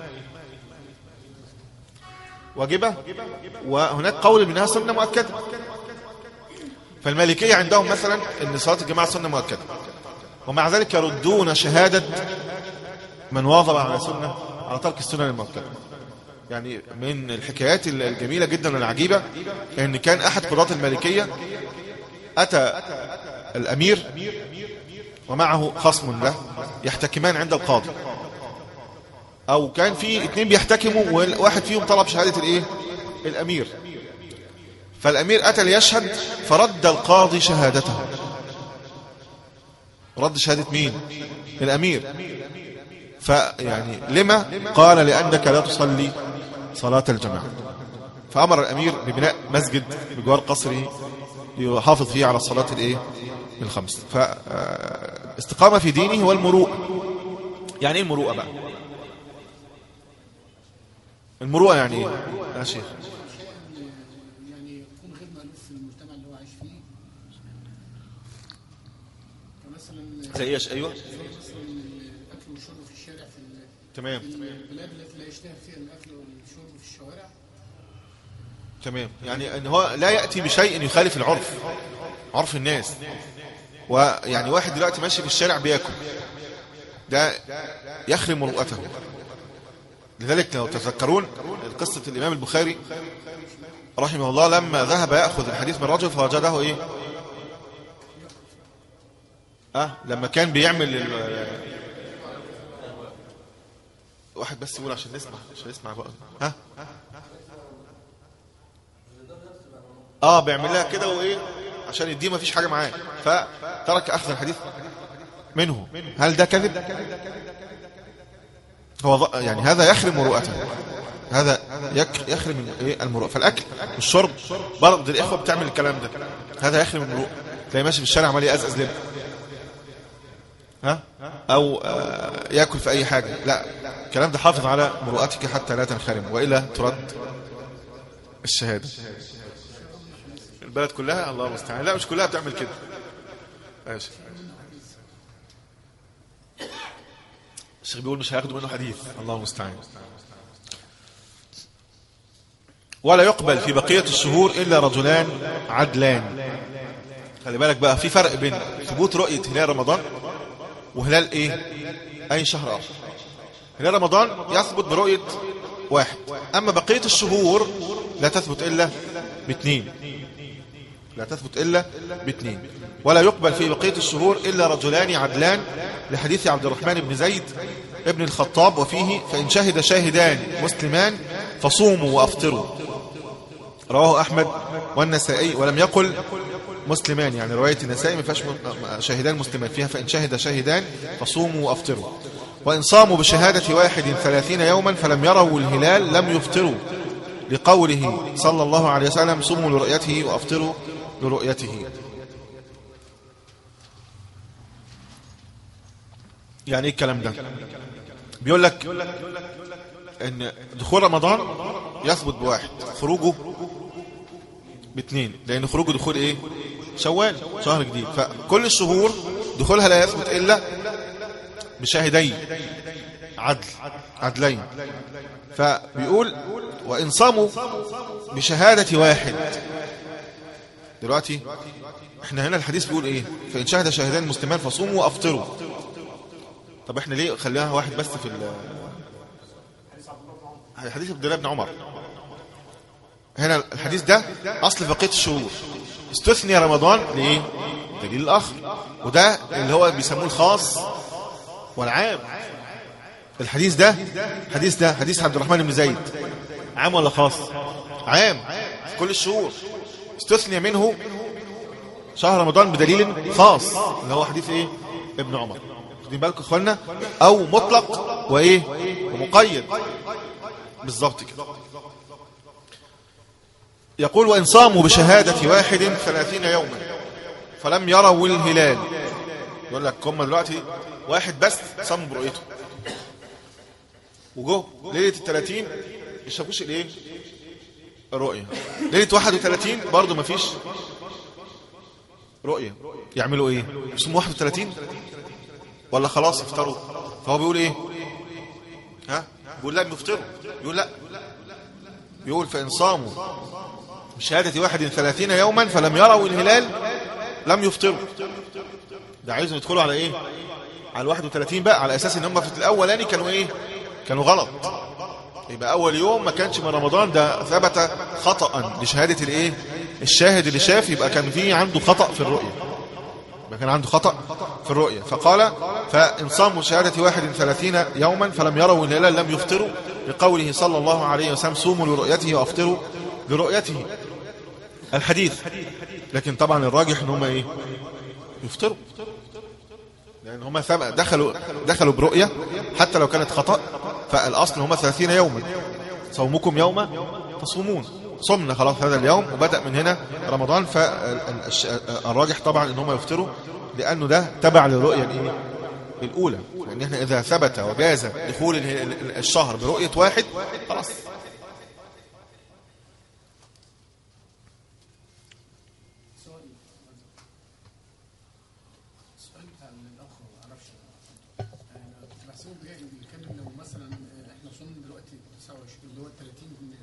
واجبة وهناك قول منها سنة مؤكدة فالمالكية عندهم مثلا ان صلاة الجماعة سنة مؤكدة ومع ذلك يردون شهادة من واظب على سنة على ترك السنة المؤكدة يعني من الحكايات الجميلة جدا والعجيبة ان كان احد قضاة المالكية اتى الامير ومعه خصم له يحتكمان عند القاضي او كان في اتنين بيحتكموا وواحد فيهم طلب شهادة الايه الامير فالامير اتى ليشهد فرد القاضي شهادته رد شهادة مين الامير فيعني لما قال لانك لا تصلي صلاة الجماعة فامر الامير ببناء مسجد بجوار قصره ليحافظ فيه على الصلاة الايه الخمس فاستقامة في دينه والمروءة يعني ايه المروءة بقى المروءة يعني ايه يا شيخ يعني يكون غير مألوف في المجتمع اللي هو عايش فيه فمثلا زي ايش ايوه مثلا الاكل والشرب في الشارع في ال- تمام في البلاد التي لا يشتهر فيها الاكل والشرب في الشوارع تمام يعني ان هو لا يأتي بشيء يخالف العرف عرف الناس ويعني واحد دلوقتي ماشي في الشارع بياكل ده يخرم مروءته لذلك لو تذكرون قصة الإمام البخاري رحمه الله لما ذهب يأخذ الحديث من رجل فوجده إيه أه لما كان بيعمل ال... واحد بس يقول عشان نسمع عشان نسمع بقى ها اه بيعمل لها كده وايه عشان يديه ما فيش حاجه معاه فترك اخذ الحديث منه هل ده كذب هو ض- يعني هذا يخرم مروءته هذا يك- يخرم ايه المروءه فالاكل والشرب بعض الاخوه بتعمل الكلام ده هذا يخرم المروءه تلاقي ماشي في الشارع عمال يقزقز لب ها او آه، ياكل في اي حاجه لا الكلام ده حافظ على مروءتك حتى لا تنخرم والا ترد الشهاده البلد كلها الله المستعان لا مش كلها بتعمل كده ماشي الشيخ بيقول مش هياخدوا منه حديث الله المستعان ولا يقبل في بقية الشهور إلا رجلان عدلان خلي بالك بقى في فرق بين ثبوت رؤية هلال رمضان وهلال ايه اي شهر اخر هلال رمضان يثبت برؤية واحد اما بقية الشهور لا تثبت الا باثنين لا تثبت الا باثنين ولا يقبل في بقية الشهور الا رجلان عدلان لحديث عبد الرحمن بن زيد ابن الخطاب وفيه فإن شهد شاهدان مسلمان فصوموا وأفطروا رواه أحمد والنسائي ولم يقل مسلمان يعني رواية النسائي ما فيهاش م- شاهدان مسلمان فيها فإن شهد شاهدان فصوموا وأفطروا وإن صاموا بشهادة واحد ثلاثين يوما فلم يروا الهلال لم يفطروا لقوله صلى الله عليه وسلم صوموا لرؤيته وأفطروا لرؤيته يعني ايه الكلام ده بيقول لك ان دخول رمضان يثبت بواحد خروجه باثنين لان خروجه دخول ايه شوال شهر جديد فكل الشهور دخولها لا يثبت الا بشاهدين عدل عدلين فبيقول وان صاموا بشهادة واحد دلوقتي احنا هنا الحديث بيقول ايه فان شهد شاهدان مسلمان فصوموا وافطروا طب احنا ليه خليها واحد بس في ال حديث عبد الله بن عمر هنا الحديث ده اصل بقيه الشهور استثني رمضان لايه دليل الاخر وده اللي هو بيسموه الخاص والعام الحديث ده حديث ده حديث عبد الرحمن بن زيد عام ولا خاص عام في كل الشهور استثني منه شهر رمضان بدليل خاص اللي هو حديث ايه ابن عمر واخدين بالكم يا اخوانا او مطلق وايه ومقيد بالظبط كده يقول وإن صاموا بشهادة واحد ثلاثين يوما فلم يروا الهلال يقول لك هم دلوقتي واحد بس صاموا برؤيته وجو ليلة الثلاثين ما شافوش الايه الرؤية ليلة واحد وثلاثين برضه ما فيش رؤية يعملوا ايه يصوموا واحد وثلاثين ولا خلاص افطروا فهو بيقول ايه ها بيقول لا بيفطروا يقول لا يقول فإن صاموا بشهادة واحد ثلاثين يوما فلم يروا الهلال لم يفطروا ده عايزهم يدخلوا على ايه على الواحد وثلاثين بقى على اساس ان هم في الاولاني كانوا ايه كانوا غلط يبقى اول يوم ما كانش من رمضان ده ثبت خطأ لشهادة الايه الشاهد اللي شاف يبقى كان فيه عنده خطأ في الرؤية يبقى كان عنده خطأ في الرؤية فقال فإن صاموا شهادة واحد ثلاثين يوما فلم يروا الهلال لم يفطروا لقوله صلى الله عليه وسلم صوموا لرؤيته وافطروا لرؤيته الحديث لكن طبعا الراجح ان هم ايه يفطروا لان هم ثم- دخلوا دخلوا برؤية حتى لو كانت خطأ فالاصل هم 30 يوما صومكم يوم تصومون صمنا خلاص هذا اليوم وبدأ من هنا رمضان فالراجح طبعا ان هم يفطروا لانه ده تبع للرؤية الايه الاولى لان احنا اذا ثبت وجاز دخول ال- ال- الشهر برؤية واحد خلاص سؤال السؤال بتاع الاخ ما اعرفش انا كنت بحسبه بجاي بيتكلم لو مثلا احنا وصلنا دلوقتي 29 اللي هو 30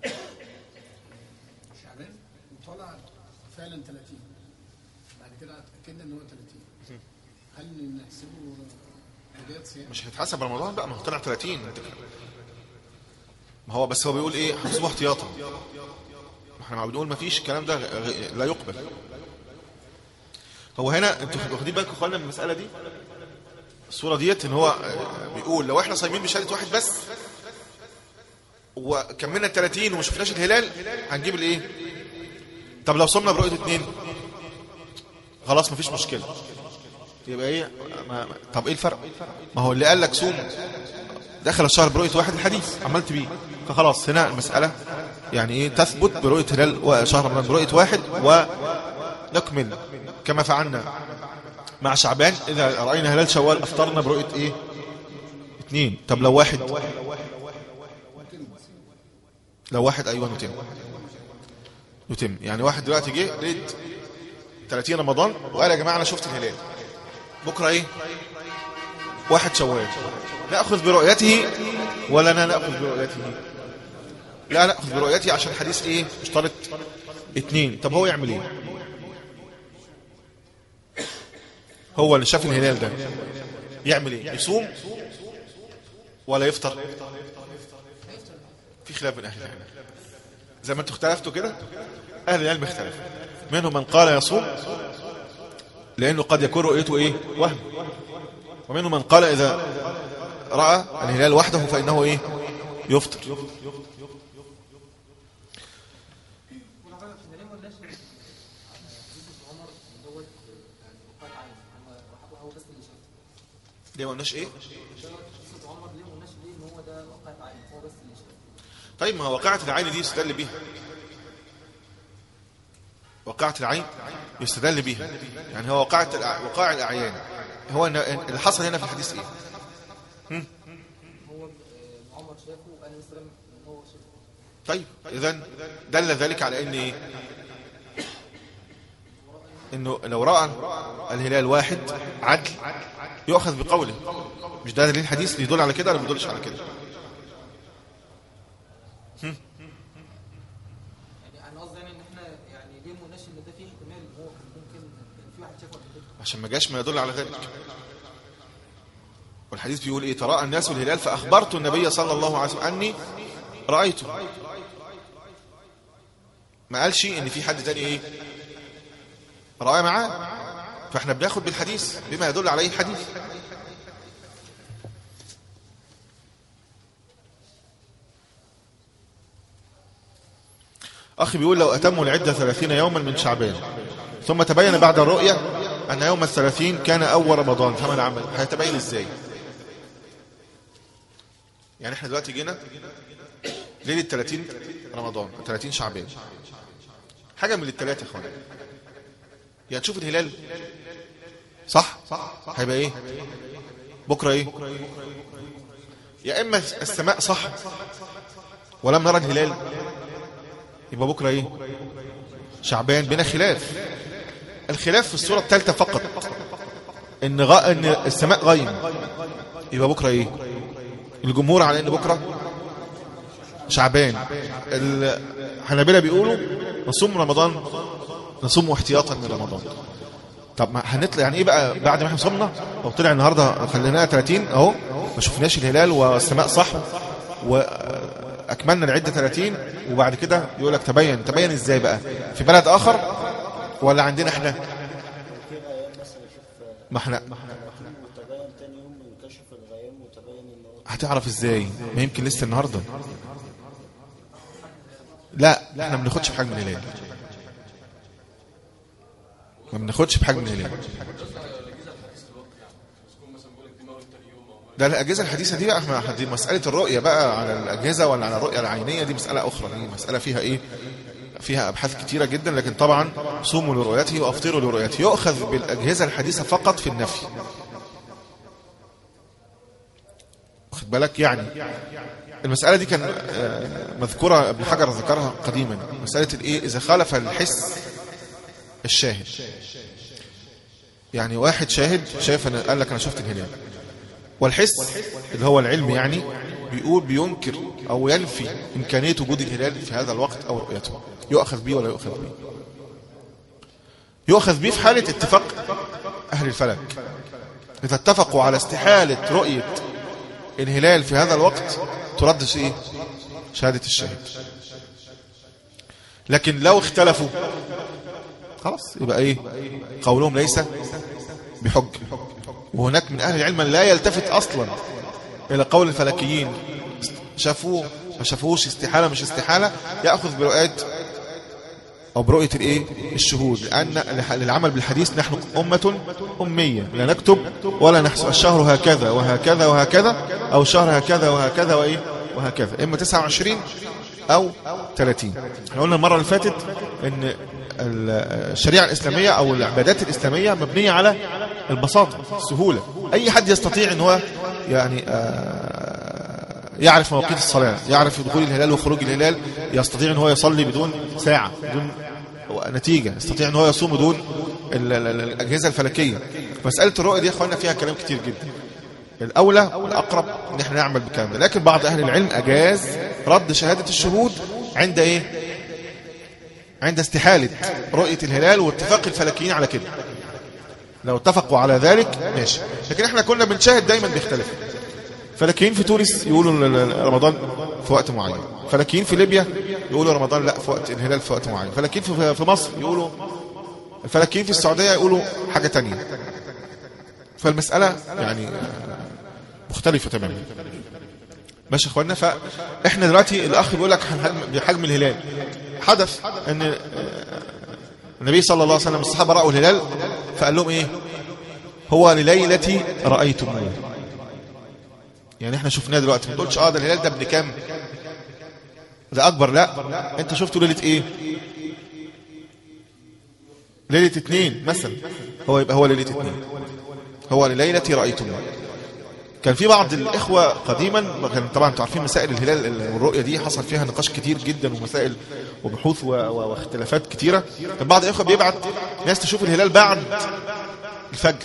شعبان وطلع فعلا 30 بعد كده اتاكدنا ان هو 30 هل نحسبه بدايه صيام؟ مش هيتحسب رمضان بقى ما هو طلع 30 انت كده. ما هو بس هو بيقول ايه حسبوه احتياطا ما احنا ما بنقول ما فيش الكلام ده غ- غ- لا يقبل هو هنا انتوا واخدين بالكم اخوانا من المساله دي الصوره ديت ان هو آه، بيقول لو احنا صايمين بشهاده واحد بس وكملنا ال 30 وما شفناش الهلال هنجيب الايه طب لو صمنا برؤيه اثنين خلاص مفيش مشكله يبقى ايه ما ما طب ايه الفرق ما هو اللي قال لك صوم دخل الشهر برؤيه واحد الحديث عملت بيه فخلاص هنا المساله يعني ايه تثبت برؤيه هلال وشهر رمضان برؤيه واحد ونكمل كما فعلنا مع شعبان اذا راينا هلال شوال افطرنا برؤيه ايه اثنين طب لو واحد لو واحد ايوه نتم يتم يعني واحد دلوقتي جه ليله 30 رمضان وقال يا جماعه انا شفت الهلال بكره ايه واحد شوال ناخذ برؤيته ولا لا ناخذ برؤيته لا ناخذ برؤيته عشان الحديث ايه مشترط اتنين طب هو يعمل ايه هو اللي شاف الهلال ده يعمل ايه يصوم ولا يفطر في خلاف بين اهل العلم زي ما انتوا اختلفتوا كده اهل العلم اختلفوا منهم من قال يصوم لانه قد يكون رؤيته ايه وهم ومنهم من قال اذا راى الهلال وحده فانه ايه يفطر ليه ما قلناش ايه طيب ما واقعة العين دي يستدل بيها واقعة العين يستدل بيها يعني هو واقعة الأع- وقائع الأعيان هو إن اللي حصل هنا في الحديث ايه هو آه، عمر شافه وقال النبي صلى الله عليه وسلم ان هو شافه طيب اذا دل ذلك على ان ايه انه لو راى الهلال واحد عدل يؤخذ بقوله مش ده دليل حديث اللي يدل على كده ولا ما يدلش على كده يعني انا قصدي يعني ان احنا يعني ليه ما قلناش ان ده فيه احتمال ان هو كان ممكن كان في واحد شافه قبل كده عشان ما جاش ما يدل على ذلك والحديث بيقول ايه تراءى الناس الهلال فاخبرت النبي صلى الله عليه وسلم اني رايته ما قالش ان في حد تاني ايه راى معاه فاحنا بناخد بالحديث بما يدل عليه الحديث أخي بيقول لو أتموا العدة ثلاثين يوما من شعبان ثم تبين بعد الرؤية أن يوم الثلاثين كان أول رمضان فمن عمل هيتبين إزاي يعني احنا دلوقتي جينا ليلة 30 رمضان 30 شعبان حاجة من الثلاثة يا اخوانا يا تشوف الهلال صح هيبقى ايه بكرة ايه يا اما السماء صح ولم نرى الهلال يبقى بكرة ايه شعبان بنا خلاف الخلاف في الصورة الثالثة فقط ان غ... ان السماء غيم يبقى بكرة ايه الجمهور على ان بكرة شعبان الحنابلة بيقولوا نصوم رمضان نصوم احتياطا من رمضان طب ما هنطلع يعني ايه بقى بعد ما احنا صمنا لو طلع النهارده خليناها 30 اهو ما شفناش الهلال والسماء صح واكملنا العده 30 وبعد كده يقول لك تبين تبين ازاي بقى في بلد اخر ولا عندنا احنا ما احنا وتبين تاني يوم انكشف الغيام وتبين ان هو هتعرف ازاي ما يمكن لسه النهارده لا احنا ما بناخدش بحجم الهلال ما بناخدش بحجم الهلال ده الأجهزة الحديثة دي بقى احنا دي مسألة الرؤية بقى على الأجهزة ولا على الرؤية العينية دي مسألة أخرى دي مسألة فيها إيه فيها أبحاث كتيرة جدا لكن طبعا صوموا لرؤيته وأفطروا لرؤيته يؤخذ بالأجهزة الحديثة فقط في النفي واخد بالك يعني المسألة دي كان آه، مذكورة ابن حجر ذكرها قديما مسألة الإيه إذا خالف الحس الشاهد يعني واحد شاهد شايف أنا قال لك أنا شفت الهلال والحس اللي هو العلم يعني بيقول بينكر أو ينفي إمكانية وجود الهلال في هذا الوقت أو رؤيته يؤخذ به ولا يؤخذ به يؤخذ به في حالة اتفاق أهل الفلك إذا اتفقوا على استحالة رؤية الهلال في هذا الوقت ترد ايه شهادة الشاهد لكن لو اختلفوا خلاص يبقى ايه قولهم ليس بحج وهناك من اهل العلم من لا يلتفت اصلا الى قول الفلكيين شافوه ما شافوهوش استحالة مش استحالة يأخذ برؤية أو برؤية الإيه؟ الشهود لأن للعمل بالحديث نحن أمة أمية لا نكتب ولا نحسب الشهر هكذا وهكذا وهكذا أو الشهر هكذا وهكذا وإيه وهكذا إما 29 أو 30 احنا قلنا المرة اللي فاتت إن الشريعة الإسلامية أو العبادات الإسلامية مبنية على البساطة السهولة أي حد يستطيع إن هو يعني آه يعرف مواقيت الصلاة يعرف دخول الهلال وخروج الهلال يستطيع ان هو يصلي بدون ساعة بدون نتيجة يستطيع ان هو يصوم بدون ال- ال- ال- الأجهزة الفلكية مسألة الرؤية دي يا اخوانا فيها كلام كتير جدا الأولى والأقرب ان احنا نعمل بالكلام ده لكن بعض أهل العلم أجاز رد شهادة الشهود عند ايه عند استحالة رؤية الهلال واتفاق الفلكيين على كده لو اتفقوا على ذلك ماشي لكن احنا كنا بنشاهد دايما بيختلف فلكيين في تونس يقولوا ال- ال- رمضان في وقت معين فلكيين في ليبيا يقولوا رمضان لا في وقت الهلال في وقت معين فلكيين في في مصر يقولوا الفلكيين في السعودية يقولوا حاجة تانية فالمسألة يعني مختلفة تماما ماشي يا اخوانا فاحنا دلوقتي الاخ بيقول لك هنحجم- بحجم الهلال حدث ان آه، النبي صلى الله عليه وسلم الصحابه راوا الهلال فقال لهم ايه هو لليله رايتموه يعني احنا شفناه دلوقتي ما تقولش اه ده الهلال ده ابن كام ده اكبر لا انت شفته ليله ايه ليله اتنين مثلا هو يبقى هو ليله اتنين هو لليله رايتموه كان في بعض الإخوة قديما كان طبعا انتوا عارفين مسائل الهلال والرؤية دي حصل فيها نقاش كتير جدا ومسائل وبحوث و- و- واختلافات كتيرة كان بعض الإخوة بيبعت ناس تشوف الهلال بعد الفجر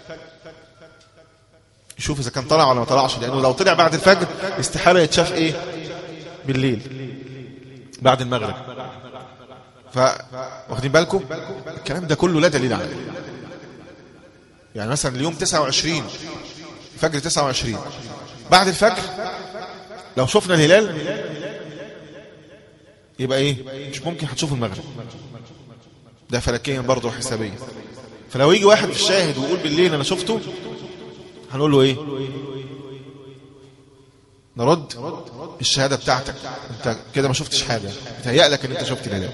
يشوف إذا كان طلع ولا ما طلعش لأنه لو طلع بعد الفجر استحالة يتشاف إيه بالليل بعد المغرب ف واخدين بالكم الكلام ده كله لا دليل عليه يعني مثلا اليوم 29 فجر 29 بعد الفجر لو شفنا الهلال يبقى ايه مش ممكن هتشوف المغرب ده فلكيا برضه حسابيا فلو يجي واحد في الشاهد ويقول بالليل انا شفته هنقول له ايه نرد الشهاده بتاعتك انت كده ما شفتش حاجه بتهيأ لك ان انت شفت الهلال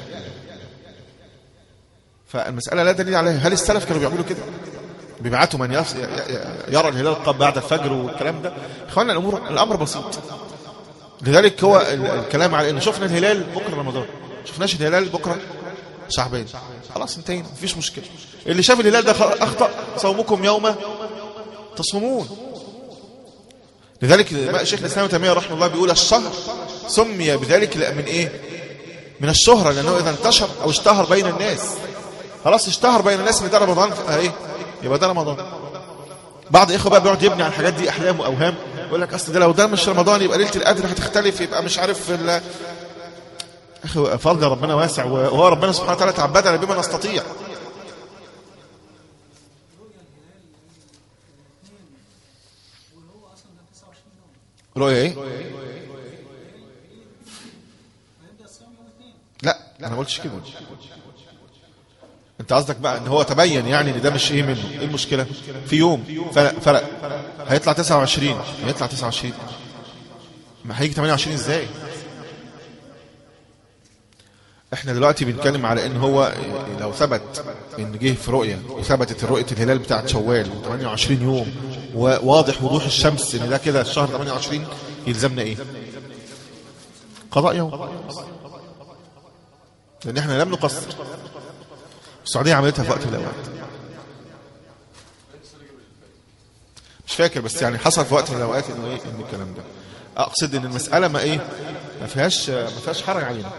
فالمساله لا دليل عليها هل السلف كانوا بيعملوا كده بيبعتوا من يص- ي- ي- يرى الهلال قبل بعد الفجر والكلام ده اخوانا الامور الامر بسيط لذلك هو ال- الكلام على ان شفنا الهلال بكره رمضان شفناش الهلال بكره شعبان خلاص انتهينا مفيش مشكله اللي شاف الهلال ده خ- اخطا صومكم يوم تصومون لذلك بقى شيخ الاسلام ابن تيميه رحمه الله بيقول الشهر سمي بذلك لأ- من ايه من الشهره لانه اذا انتشر او اشتهر بين الناس خلاص اشتهر بين الناس ان ده رمضان ايه يبقى ده رمضان بعض الاخوه بقى بيقعد يبني على الحاجات دي احلام واوهام يقول لك اصل ده لو ده مش رمضان يبقى ليله القدر هتختلف يبقى مش عارف ال... اخي فضل ربنا واسع وهو ربنا سبحانه وتعالى تعبدنا بما نستطيع رؤيا ايه لا انا ما قلتش كده انت قصدك بقى ان هو تبين يعني ان ده مش ايه منه ايه المشكله في يوم فرق فرق هيطلع 29 هيطلع 29 ما هيجي 28 ازاي احنا دلوقتي بنتكلم على ان هو لو ثبت ان جه في رؤيه وثبتت رؤيه الهلال بتاعت شوال و28 يوم وواضح وضوح الشمس ان ده كده الشهر 28 يلزمنا ايه قضاء يوم لان احنا لم نقصر السعوديه عملتها في وقت من الاوقات مش فاكر بس يعني حصل في وقت من الاوقات انه ايه ان الكلام ده اقصد ان المساله ما ايه ما فيهاش ما فيهاش حرج علينا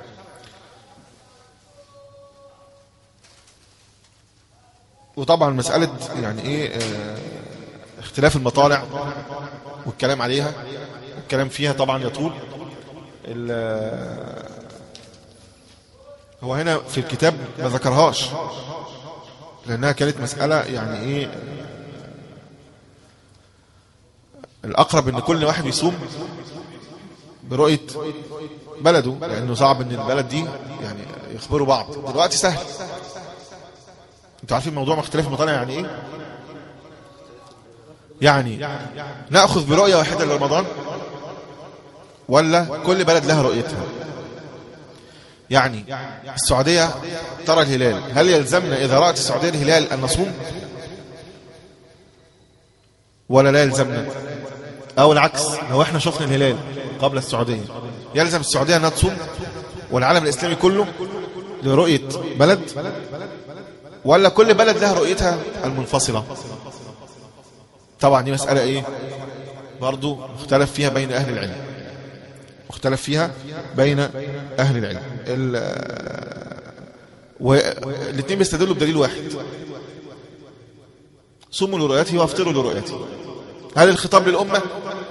وطبعا مساله يعني ايه آه اختلاف المطالع والكلام عليها والكلام فيها طبعا يطول ال- هو هنا في الكتاب ما ذكرهاش لأنها كانت مسألة يعني إيه الأقرب إن كل واحد يصوم برؤية بلده لأنه صعب إن البلد دي يعني يخبروا بعض دلوقتي سهل انتوا عارفين موضوع اختلاف المطالع يعني ايه يعني ناخذ برؤيه واحده لرمضان ولا كل بلد لها رؤيتها يعني السعوديه ترى الهلال هل يلزمنا اذا رات السعوديه الهلال ان نصوم ولا لا يلزمنا او العكس لو احنا شفنا الهلال قبل السعوديه يلزم السعوديه انها تصوم والعالم الاسلامي كله لرؤيه بلد ولا كل بلد لها رؤيتها المنفصلة طبعا دي مسألة ايه برضو مختلف فيها بين أهل العلم مختلف فيها بين أهل العلم والاثنين بيستدلوا بدليل واحد صوموا لرؤيته وافطروا لرؤيته هل الخطاب للأمة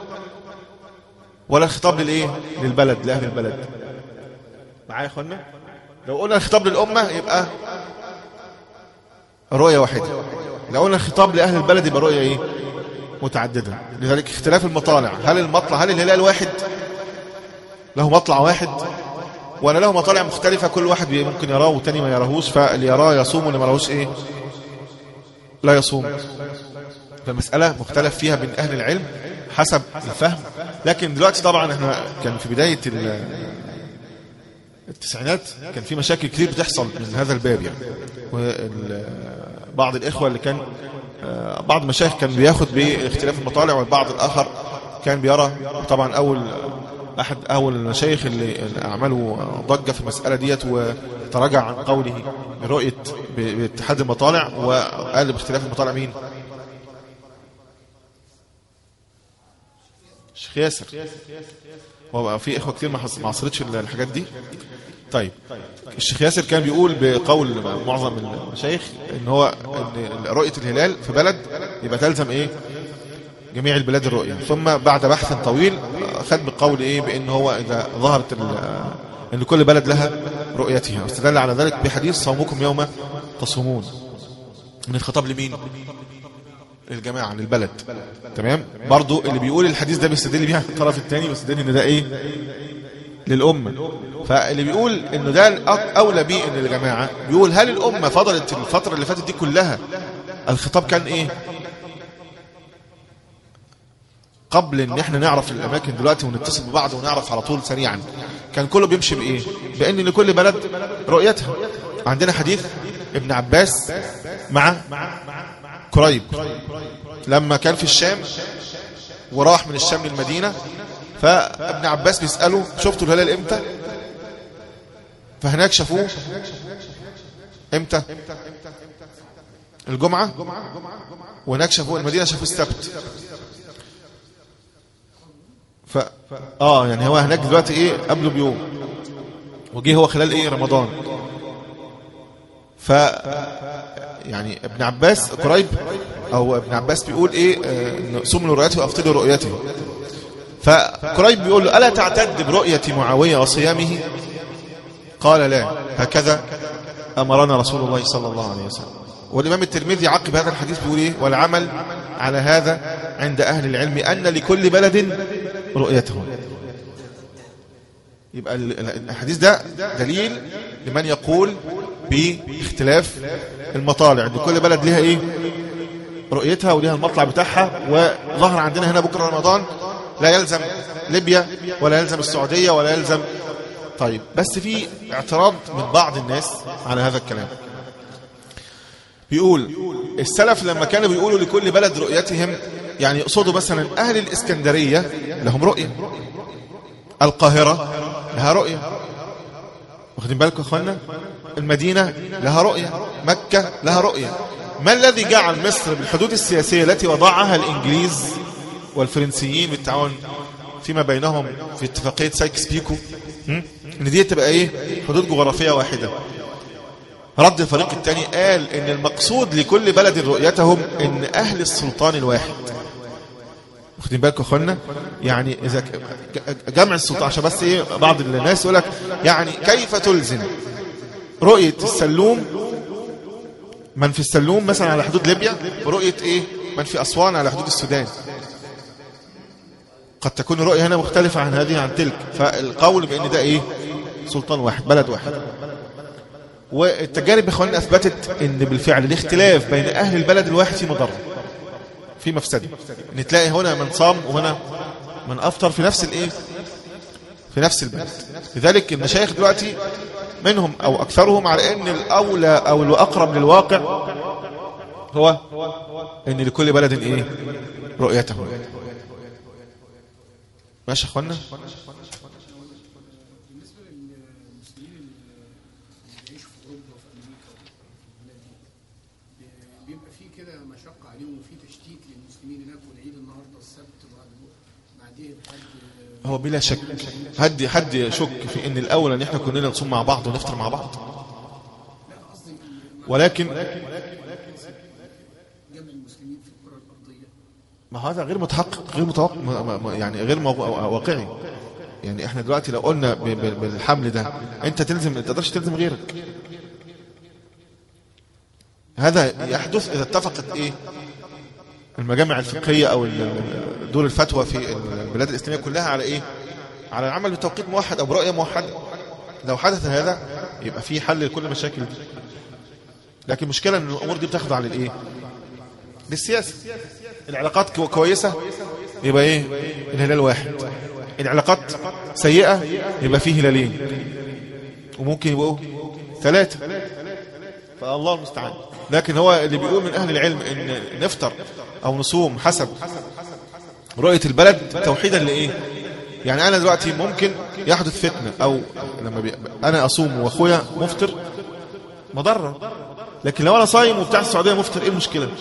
ولا الخطاب للإيه للبلد لأهل البلد معايا يا اخوانا لو قلنا الخطاب للأمة يبقى رؤية واحدة لو قلنا الخطاب لأهل البلد يبقى رؤية إيه متعددة لذلك اختلاف المطالع هل المطلع هل الهلال واحد له مطلع واحد ولا له مطالع مختلفة كل واحد ممكن يراه والتاني ما يراهوش فاللي يراه يصوم واللي ما يراهوش ايه لا يصوم فالمسألة مختلف فيها بين أهل العلم حسب الفهم لكن دلوقتي طبعا احنا كان في بداية التسعينات كان في مشاكل كتير بتحصل من هذا الباب يعني بعض الإخوة اللي كان بعض المشايخ كان بياخد باختلاف المطالع والبعض الآخر كان بيرى طبعا أول أحد أول المشايخ اللي أعملوا ضجة في المسألة ديت وتراجع عن قوله برؤية باتحاد المطالع وقال باختلاف المطالع مين الشيخ ياسر وبقى في إخوة كتير ما عصرتش الحاجات دي طيب الشيخ ياسر كان بيقول بقول معظم المشايخ ان هو ان رؤية الهلال في بلد يبقى تلزم ايه جميع البلاد الرؤية ثم بعد بحث طويل خد بقول ايه بان هو اذا ظهرت ان كل بلد لها رؤيتها واستدل على ذلك بحديث صومكم يوم تصومون من الخطاب لمين للجماعة للبلد تمام برضو اللي بيقول الحديث ده بيستدل بيه الطرف الثاني بيستدل ان ده ايه للأمة فاللي بيقول انه ده اولى بيه ان الجماعة بيقول هل الأمة فضلت الفترة اللي فاتت دي كلها الخطاب كان ايه قبل ان احنا نعرف الاماكن دلوقتي ونتصل ببعض ونعرف على طول سريعا كان كله بيمشي بايه بان لكل بلد رؤيتها عندنا حديث ابن عباس مع كريب لما كان في الشام وراح من الشام للمدينة فابن عباس بيسأله شفتوا الهلال امتى فهناك شافوه امتى الجمعة وهناك شافوه المدينة شافوه السبت ف اه يعني هو هناك دلوقتي ايه قبله بيوم وجه هو خلال ايه رمضان ف يعني ابن عباس قريب او ابن عباس بيقول ايه آه صوم لرؤيته وافطر رؤيته فقريب بيقول له الا تعتد برؤيه معاويه وصيامه قال لا هكذا امرنا رسول الله صلى الله عليه وسلم والامام الترمذي عقب هذا الحديث بيقول ايه والعمل على هذا عند اهل العلم ان لكل بلد رؤيته يبقى الحديث ده دليل لمن يقول باختلاف المطالع ان كل بلد لها ايه رؤيتها وليها المطلع بتاعها وظهر عندنا هنا بكره رمضان لا يلزم ليبيا ولا يلزم السعودية ولا يلزم طيب بس في اعتراض من بعض الناس على هذا الكلام بيقول السلف لما كانوا بيقولوا لكل بلد رؤيتهم يعني يقصدوا مثلا أهل الإسكندرية لهم رؤية القاهرة لها رؤية واخدين بالكم يا اخوانا المدينة لها رؤية مكة لها رؤية ما الذي جعل مصر بالحدود السياسية التي وضعها الإنجليز والفرنسيين بالتعاون فيما بينهم في اتفاقية سايكس بيكو ان دي تبقى ايه حدود جغرافية واحدة رد الفريق الثاني قال ان المقصود لكل بلد رؤيتهم ان اهل السلطان الواحد واخدين بالكم اخوانا يعني اذا جمع السلطان عشان بس ايه بعض الناس يقول لك يعني كيف تلزم رؤية السلوم من في السلوم مثلا على حدود ليبيا ورؤية ايه من في اسوان على حدود السودان قد تكون الرؤية هنا مختلفة عن هذه عن تلك فالقول بان ده ايه سلطان واحد بلد واحد والتجارب يا اخواننا اثبتت ان بالفعل الاختلاف بين اهل البلد الواحد في مضره في مفسده ان تلاقي هنا من صام وهنا من افطر في نفس الايه في نفس البلد لذلك المشايخ دلوقتي منهم او اكثرهم على ان الاولى او الاقرب للواقع هو ان لكل بلد ايه رؤيته ماشي يا اخوانا بالنسبة للمسلمين اللي بيعيشوا في أوروبا وفي أمريكا والبلاد دي بي- بيبقى في كده مشقة عليهم وفي تشتيت للمسلمين هناك والعيد النهاردة السبت وبعد بكرة تحديد حد هو بلا شك حد حد يشك في ان الاولى ان احنا كلنا نصوم مع بعض ونفطر مع بعض لا قصدي ولكن جمع المسلمين في الكره الارضيه ما هذا غير متحقق غير متوقع ما- ما- يعني غير مو- واقعي يعني احنا دلوقتي لو قلنا ب- ب- بالحمل ده انت تلزم ما تقدرش تلزم غيرك هذا يحدث اذا اتفقت ايه المجامع الفقهيه او ال- دور الفتوى في البلاد الاسلاميه كلها على ايه على العمل بتوقيت موحد او برؤيه موحده لو حدث هذا يبقى في حل لكل المشاكل دي لكن المشكله ان الامور دي بتاخد على الايه للسياسه العلاقات كو- كويسة يبقى ايه الهلال واحد العلاقات سيئة يبقى فيه هلالين وممكن يبقوا ثلاثة فالله المستعان لكن هو اللي بيقول من أهل العلم إن نفطر أو نصوم حسب رؤية البلد توحيدا لإيه يعني أنا دلوقتي ممكن يحدث فتنة أو لما بي... أنا أصوم وأخويا مفطر مضرة لكن لو أنا صايم وبتاع السعودية مفطر إيه المشكلة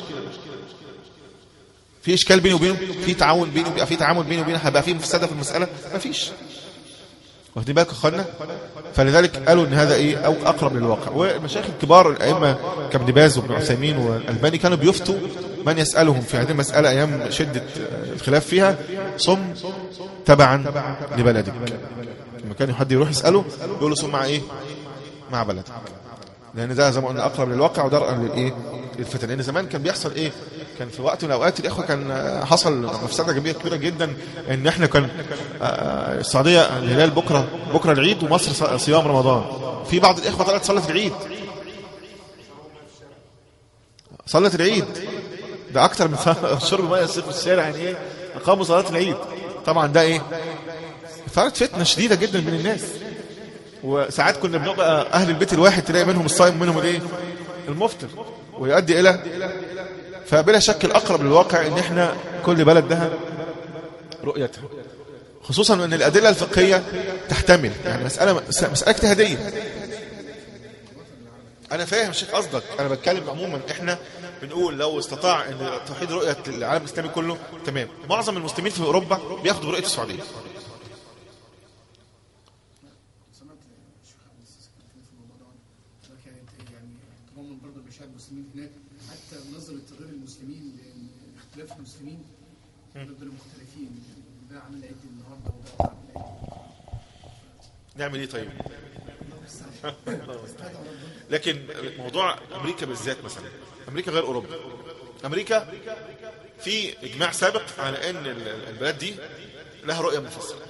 في اشكال بيني وبينه في تعاون بيني وبيبقى في تعامل بيني وبينه هيبقى في مفسده في المساله مفيش واخدين بالك يا اخوانا فلذلك قالوا ان هذا ايه او اقرب للواقع والمشايخ الكبار الائمه كابن باز وابن عثيمين والالباني كانوا بيفتوا من يسالهم في هذه المساله ايام شده الخلاف فيها صم تبعا لبلدك لما كان حد يروح يساله يقول له صم مع ايه مع بلدك لان ده زي ما قلنا اقرب للواقع ودرءا للايه للفتن لان زمان كان بيحصل ايه كان في وقت من الاوقات الاخوه كان آه، حصل مفسده كبيره كبيره جدا ان احنا كان آه، السعوديه الهلال بكره بكره العيد ومصر ص- صيام رمضان في بعض الاخوه طلعت صلت العيد صلت العيد ده اكتر من صلاة- شرب ميه الصيف في الشارع يعني ايه اقاموا صلاه العيد طبعا ده ايه صارت فتنه شديده جدا من الناس وساعات كنا بنبقى اهل البيت الواحد تلاقي منهم الصائم ومنهم الايه المفطر ويؤدي الى فبلا شك الاقرب للواقع ان احنا كل بلد لها رؤيتها خصوصا ان الادله الفقهيه تحتمل يعني مساله مساله اجتهاديه انا فاهم شيخ قصدك انا بتكلم عموما احنا بنقول لو استطاع ان توحيد رؤيه العالم الاسلامي كله تمام معظم المسلمين في اوروبا بياخدوا برؤيه السعوديه سمعت الشيخ عبد العزيز كان في الموضوع ده كانت يعني تضمن برضه المشاهد المسلمين هناك حتى نظره غير المسلمين لان اختلاف المسلمين ضد المختلفين ده عامل عيد النهارده وده عامل عيد نعمل ايه طيب لكن موضوع امريكا بالذات مثلا امريكا غير اوروبا امريكا في اجماع سابق على ان ال- البلاد دي لها رؤيه منفصله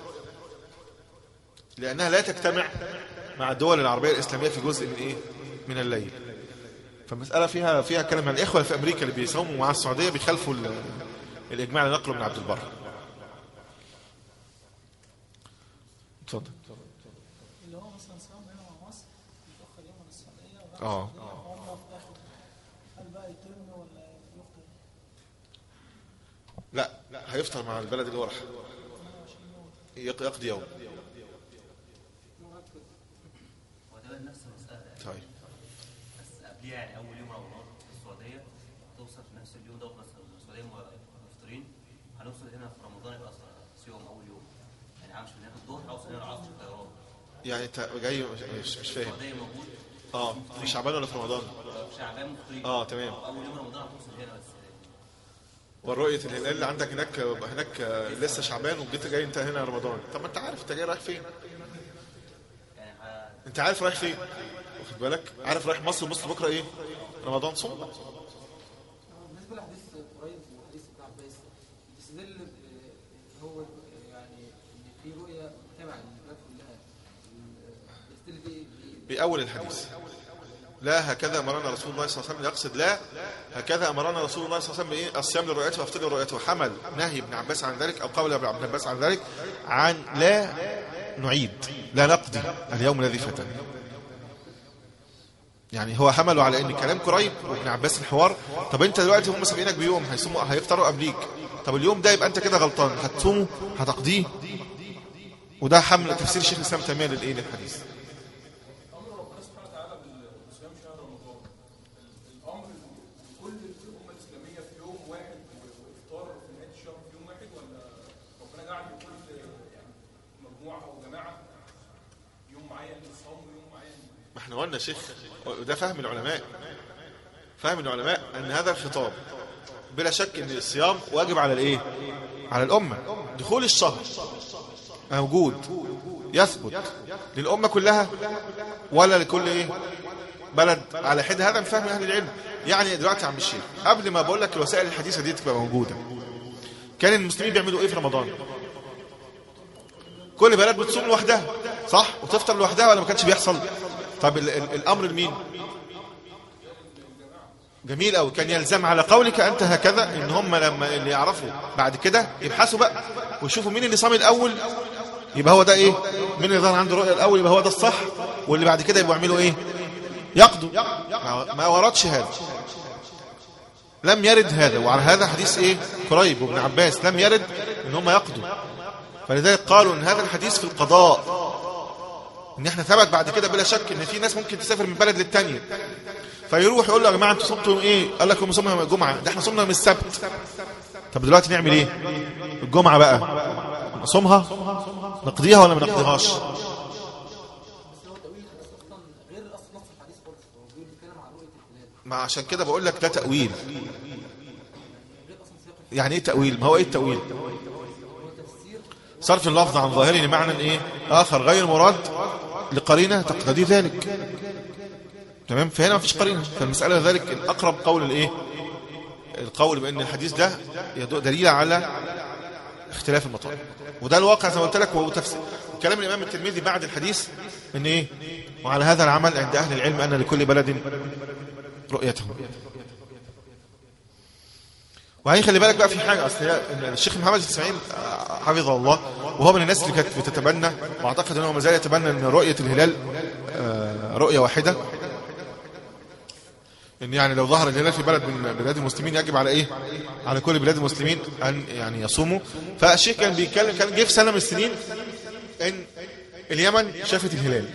لانها لا تجتمع مع الدول العربيه الاسلاميه في جزء من ايه من الليل فالمساله فيها فيها كلام من الاخوه في امريكا اللي بيصوموا مع السعوديه بيخالفوا ال- الاجماع اللي نقله من عبد البر اتفضل اللي هو مثلا صيام هنا مع مصر يتأخر يوم من السعودية وبعد اه هم في آخر هل بقى يتم ولا يفطر؟ لا لا هيفطر مع البلد اللي هو راح يق- يقضي يوم وده نفس المسألة يعني. طيب بس قبليها يعني أول يوم رمضان في السعودية توصل في نفس اليوم دوت مثلا السعودية مفطرين هنوصل هنا في رمضان يبقى أصلا صيام أول يوم يعني عامش من هنا الظهر أوصل هنا العصر الطيران يعني انت جاي مش, مش, مش فاهم السعودية موجود اه في شعبان ولا في رمضان في شعبان مفطرين اه تمام أول يوم رمضان هتوصل هنا بس والرؤية الهلال اللي عندك هناك هناك آه، لسه شعبان وجيت جاي انت هنا رمضان طب ما انت عارف انت جاي رايح فين يعني ه- انت عارف رايح فين واخد بالك عارف رايح مصر مصر بكره ايه رمضان صوم بقى. بالنسبه لحديث قريب وحديث ابن عباس بيستدل آه، هو يعني ان في رؤيه تبع البلاد كلها بيستدل بيه بيه- بأول الحديث لا هكذا أمرنا رسول الله صلى الله عليه وسلم يقصد لا هكذا أمرنا رسول الله صلى الله عليه وسلم بإيه الصيام لرؤيته وافطر لرؤيته حمل نهي ابن عباس عن ذلك أو قول ابن عباس عن ذلك عن لا نعيد لا نقضي اليوم الذي فاتنا يعني هو حمله على ان كلام قريب وابن عباس الحوار طب انت دلوقتي هم سابقينك بيوم هيصوموا هيفطروا قبليك طب اليوم ده يبقى انت كده غلطان هتصومه هتقضيه وده حمل تفسير شيخ الاسلام تيميه للايه للحديث امر ربنا سبحانه وتعالى بالصيام شهر رمضان الامر كل الامه الاسلاميه في يوم واحد وافطار في نهايه الشهر في يوم واحد ولا ربنا جعل لكل احنا قلنا يا شيخ وده فهم العلماء فهم العلماء ان هذا الخطاب بلا شك ان الصيام واجب على الايه على الامه دخول الشهر موجود يثبت للامه كلها ولا لكل ايه بلد على حد هذا من فهم اهل العلم يعني دلوقتي يا عم الشيخ قبل ما بقول لك الوسائل الحديثه دي تبقى موجوده كان المسلمين بيعملوا ايه في رمضان كل بلد بتصوم لوحدها صح وتفطر لوحدها ولا ما كانش بيحصل طب ال ال الامر لمين جميل قوي كان يلزم على قولك انت هكذا ان هم لما اللي يعرفوا بعد كده يبحثوا بقى ويشوفوا مين اللي صام الاول يبقى هو ده ايه مين اللي ظهر عنده رؤيه الاول يبقى هو ده الصح واللي بعد كده يبقوا يعملوا ايه يقضوا ما- ما وردش هذا لم يرد هذا وعلى هذا حديث ايه قريب وابن عباس لم يرد ان هم يقضوا فلذلك قالوا ان هذا الحديث في القضاء ان احنا ثبت بعد كده بلا شك ان في ناس ممكن تسافر من بلد للتانية فيروح يقول له يا جماعه انتوا صمتوا يوم ايه قال لك هم صمنا يوم الجمعه ده احنا صمنا يوم السبت طب دلوقتي نعمل ايه الجمعه بقى نصومها نقضيها ولا ما نقضيهاش بس هو تأويل الحديث أصلا غير أصل نص الحديث خالص هو بيقول بيتكلم عن رؤية الهلال ما عشان كده بقول لك ده تاويل غير أصلا سياق يعني ايه تاويل ما هو ايه التاويل هو تفسير صرف اللفظ عن ظاهره لمعنى ايه اخر غير مراد لقرينه تقتضي ذلك تمام فهنا ما فيش قرينه فالمساله ذلك الاقرب قول الايه القول بان الحديث ده يدل- دليل على اختلاف المطالب وده الواقع زي ما قلت لك وهو تفسير كلام الامام الترمذي بعد الحديث ان ايه وعلى هذا العمل عند اهل العلم ان لكل بلد رؤيته وهي خلي بالك بقى في حاجه اصل هي إن الشيخ محمد الاسماعيل آه، حفظه الله وهو من الناس اللي كانت بتتبنى واعتقد انه ما زال يتبنى ان رؤيه الهلال آه، رؤيه واحده ان يعني لو ظهر الهلال في بلد من بلاد المسلمين يجب على ايه على كل بلاد المسلمين ان يعني يصوموا فالشيخ كان بيتكلم كان جه في سنه من السنين ان اليمن شافت الهلال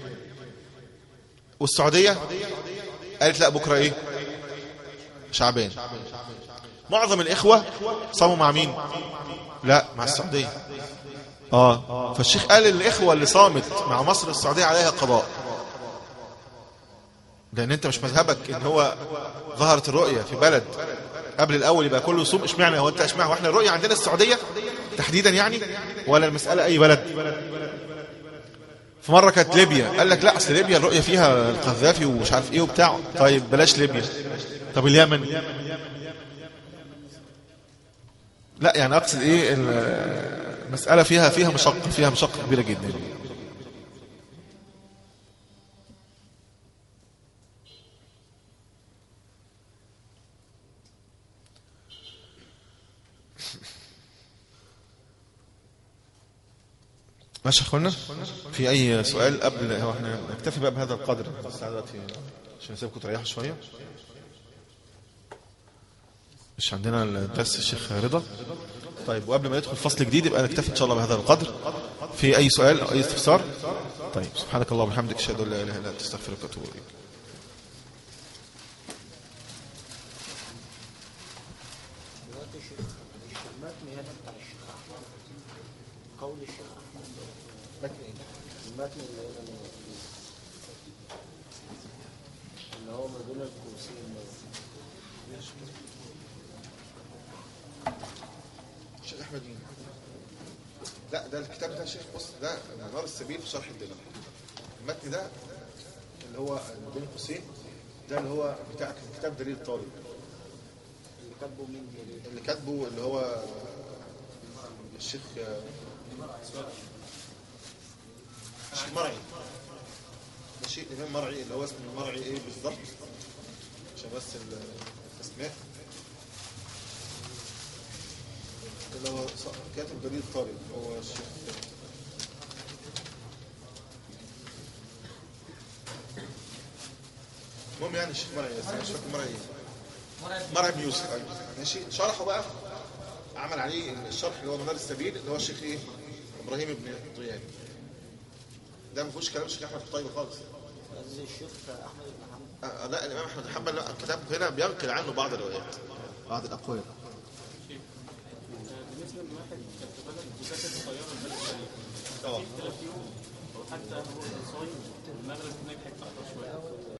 والسعوديه قالت لا بكره ايه شعبان معظم الاخوه صاموا مع مين لا مع السعوديه اه فالشيخ قال الاخوه اللي صامت مع مصر السعوديه عليها قضاء لان انت مش مذهبك ان هو ظهرت الرؤيه في بلد قبل الاول يبقى كله يصوم اشمعنى هو انت اشمعنى واحنا الرؤيه عندنا السعوديه تحديدا يعني ولا المساله اي بلد في مره كانت ليبيا قال لك لا اصل ليبيا الرؤيه فيها القذافي ومش عارف ايه وبتاع طيب بلاش ليبيا طب اليمن لا يعني اقصد ايه المساله فيها فيها مشقه فيها مشقه كبيره جدا ماشي يا اخوانا في اي سؤال قبل هو احنا نكتفي بقى بهذا القدر الساعه دلوقتي عشان نسيبكم تريحوا شويه مش عندنا الدرس الشيخ رضا طيب وقبل ما ندخل فصل جديد يبقى نكتفي ان شاء الله بهذا القدر في اي سؤال او اي استفسار طيب سبحانك اللهم وبحمدك اشهد ان لا اله الا انت استغفرك واتوب اليك دلوقتي الشيخ المتن هنا بتاع الشيخ احمد قول الشيخ احمد المتن اللي هنا اللي موجود. اللي هو ما بين الكرسيين ده. الشيخ احمد مين لا ده الكتاب ده الشيخ بص ده منار السبيل في شرح الدلال المتن ده اللي هو ما بين قوسين ده اللي هو بتاع كتاب دليل الطالب اللي كاتبه مين دليل اللي كاتبه اللي هو الشيخ الشيخ مرعي ده شيء الإمام مرعي اللي هو اسمه مرعي إيه بالظبط عشان بس الأسماء اللي هو ص- كاتب دليل الطالب هو الشيخ المهم يعني الشيخ مرعي بس أنا مش فاكر مرعي إيه مرعي بن يوسف أيوة. ماشي شرحه بقى عمل عليه الشرح اللي هو منار السبيل اللي هو الشيخ ايه ابراهيم بن ضيان ده ما فيهوش كلام الشيخ احمد الطيب خالص قصدي الشيخ احمد بن حنبل آه لا الامام احمد بن حنبل لا الكتاب هنا بينقل عنه بعض الروايات بعض الاقوال بالنسبه لواحد كان في بلد وسافر بطياره لبلد ثانيه اه في اختلاف فيهم حتى هو صايم المغرب نجحت اكتر شويه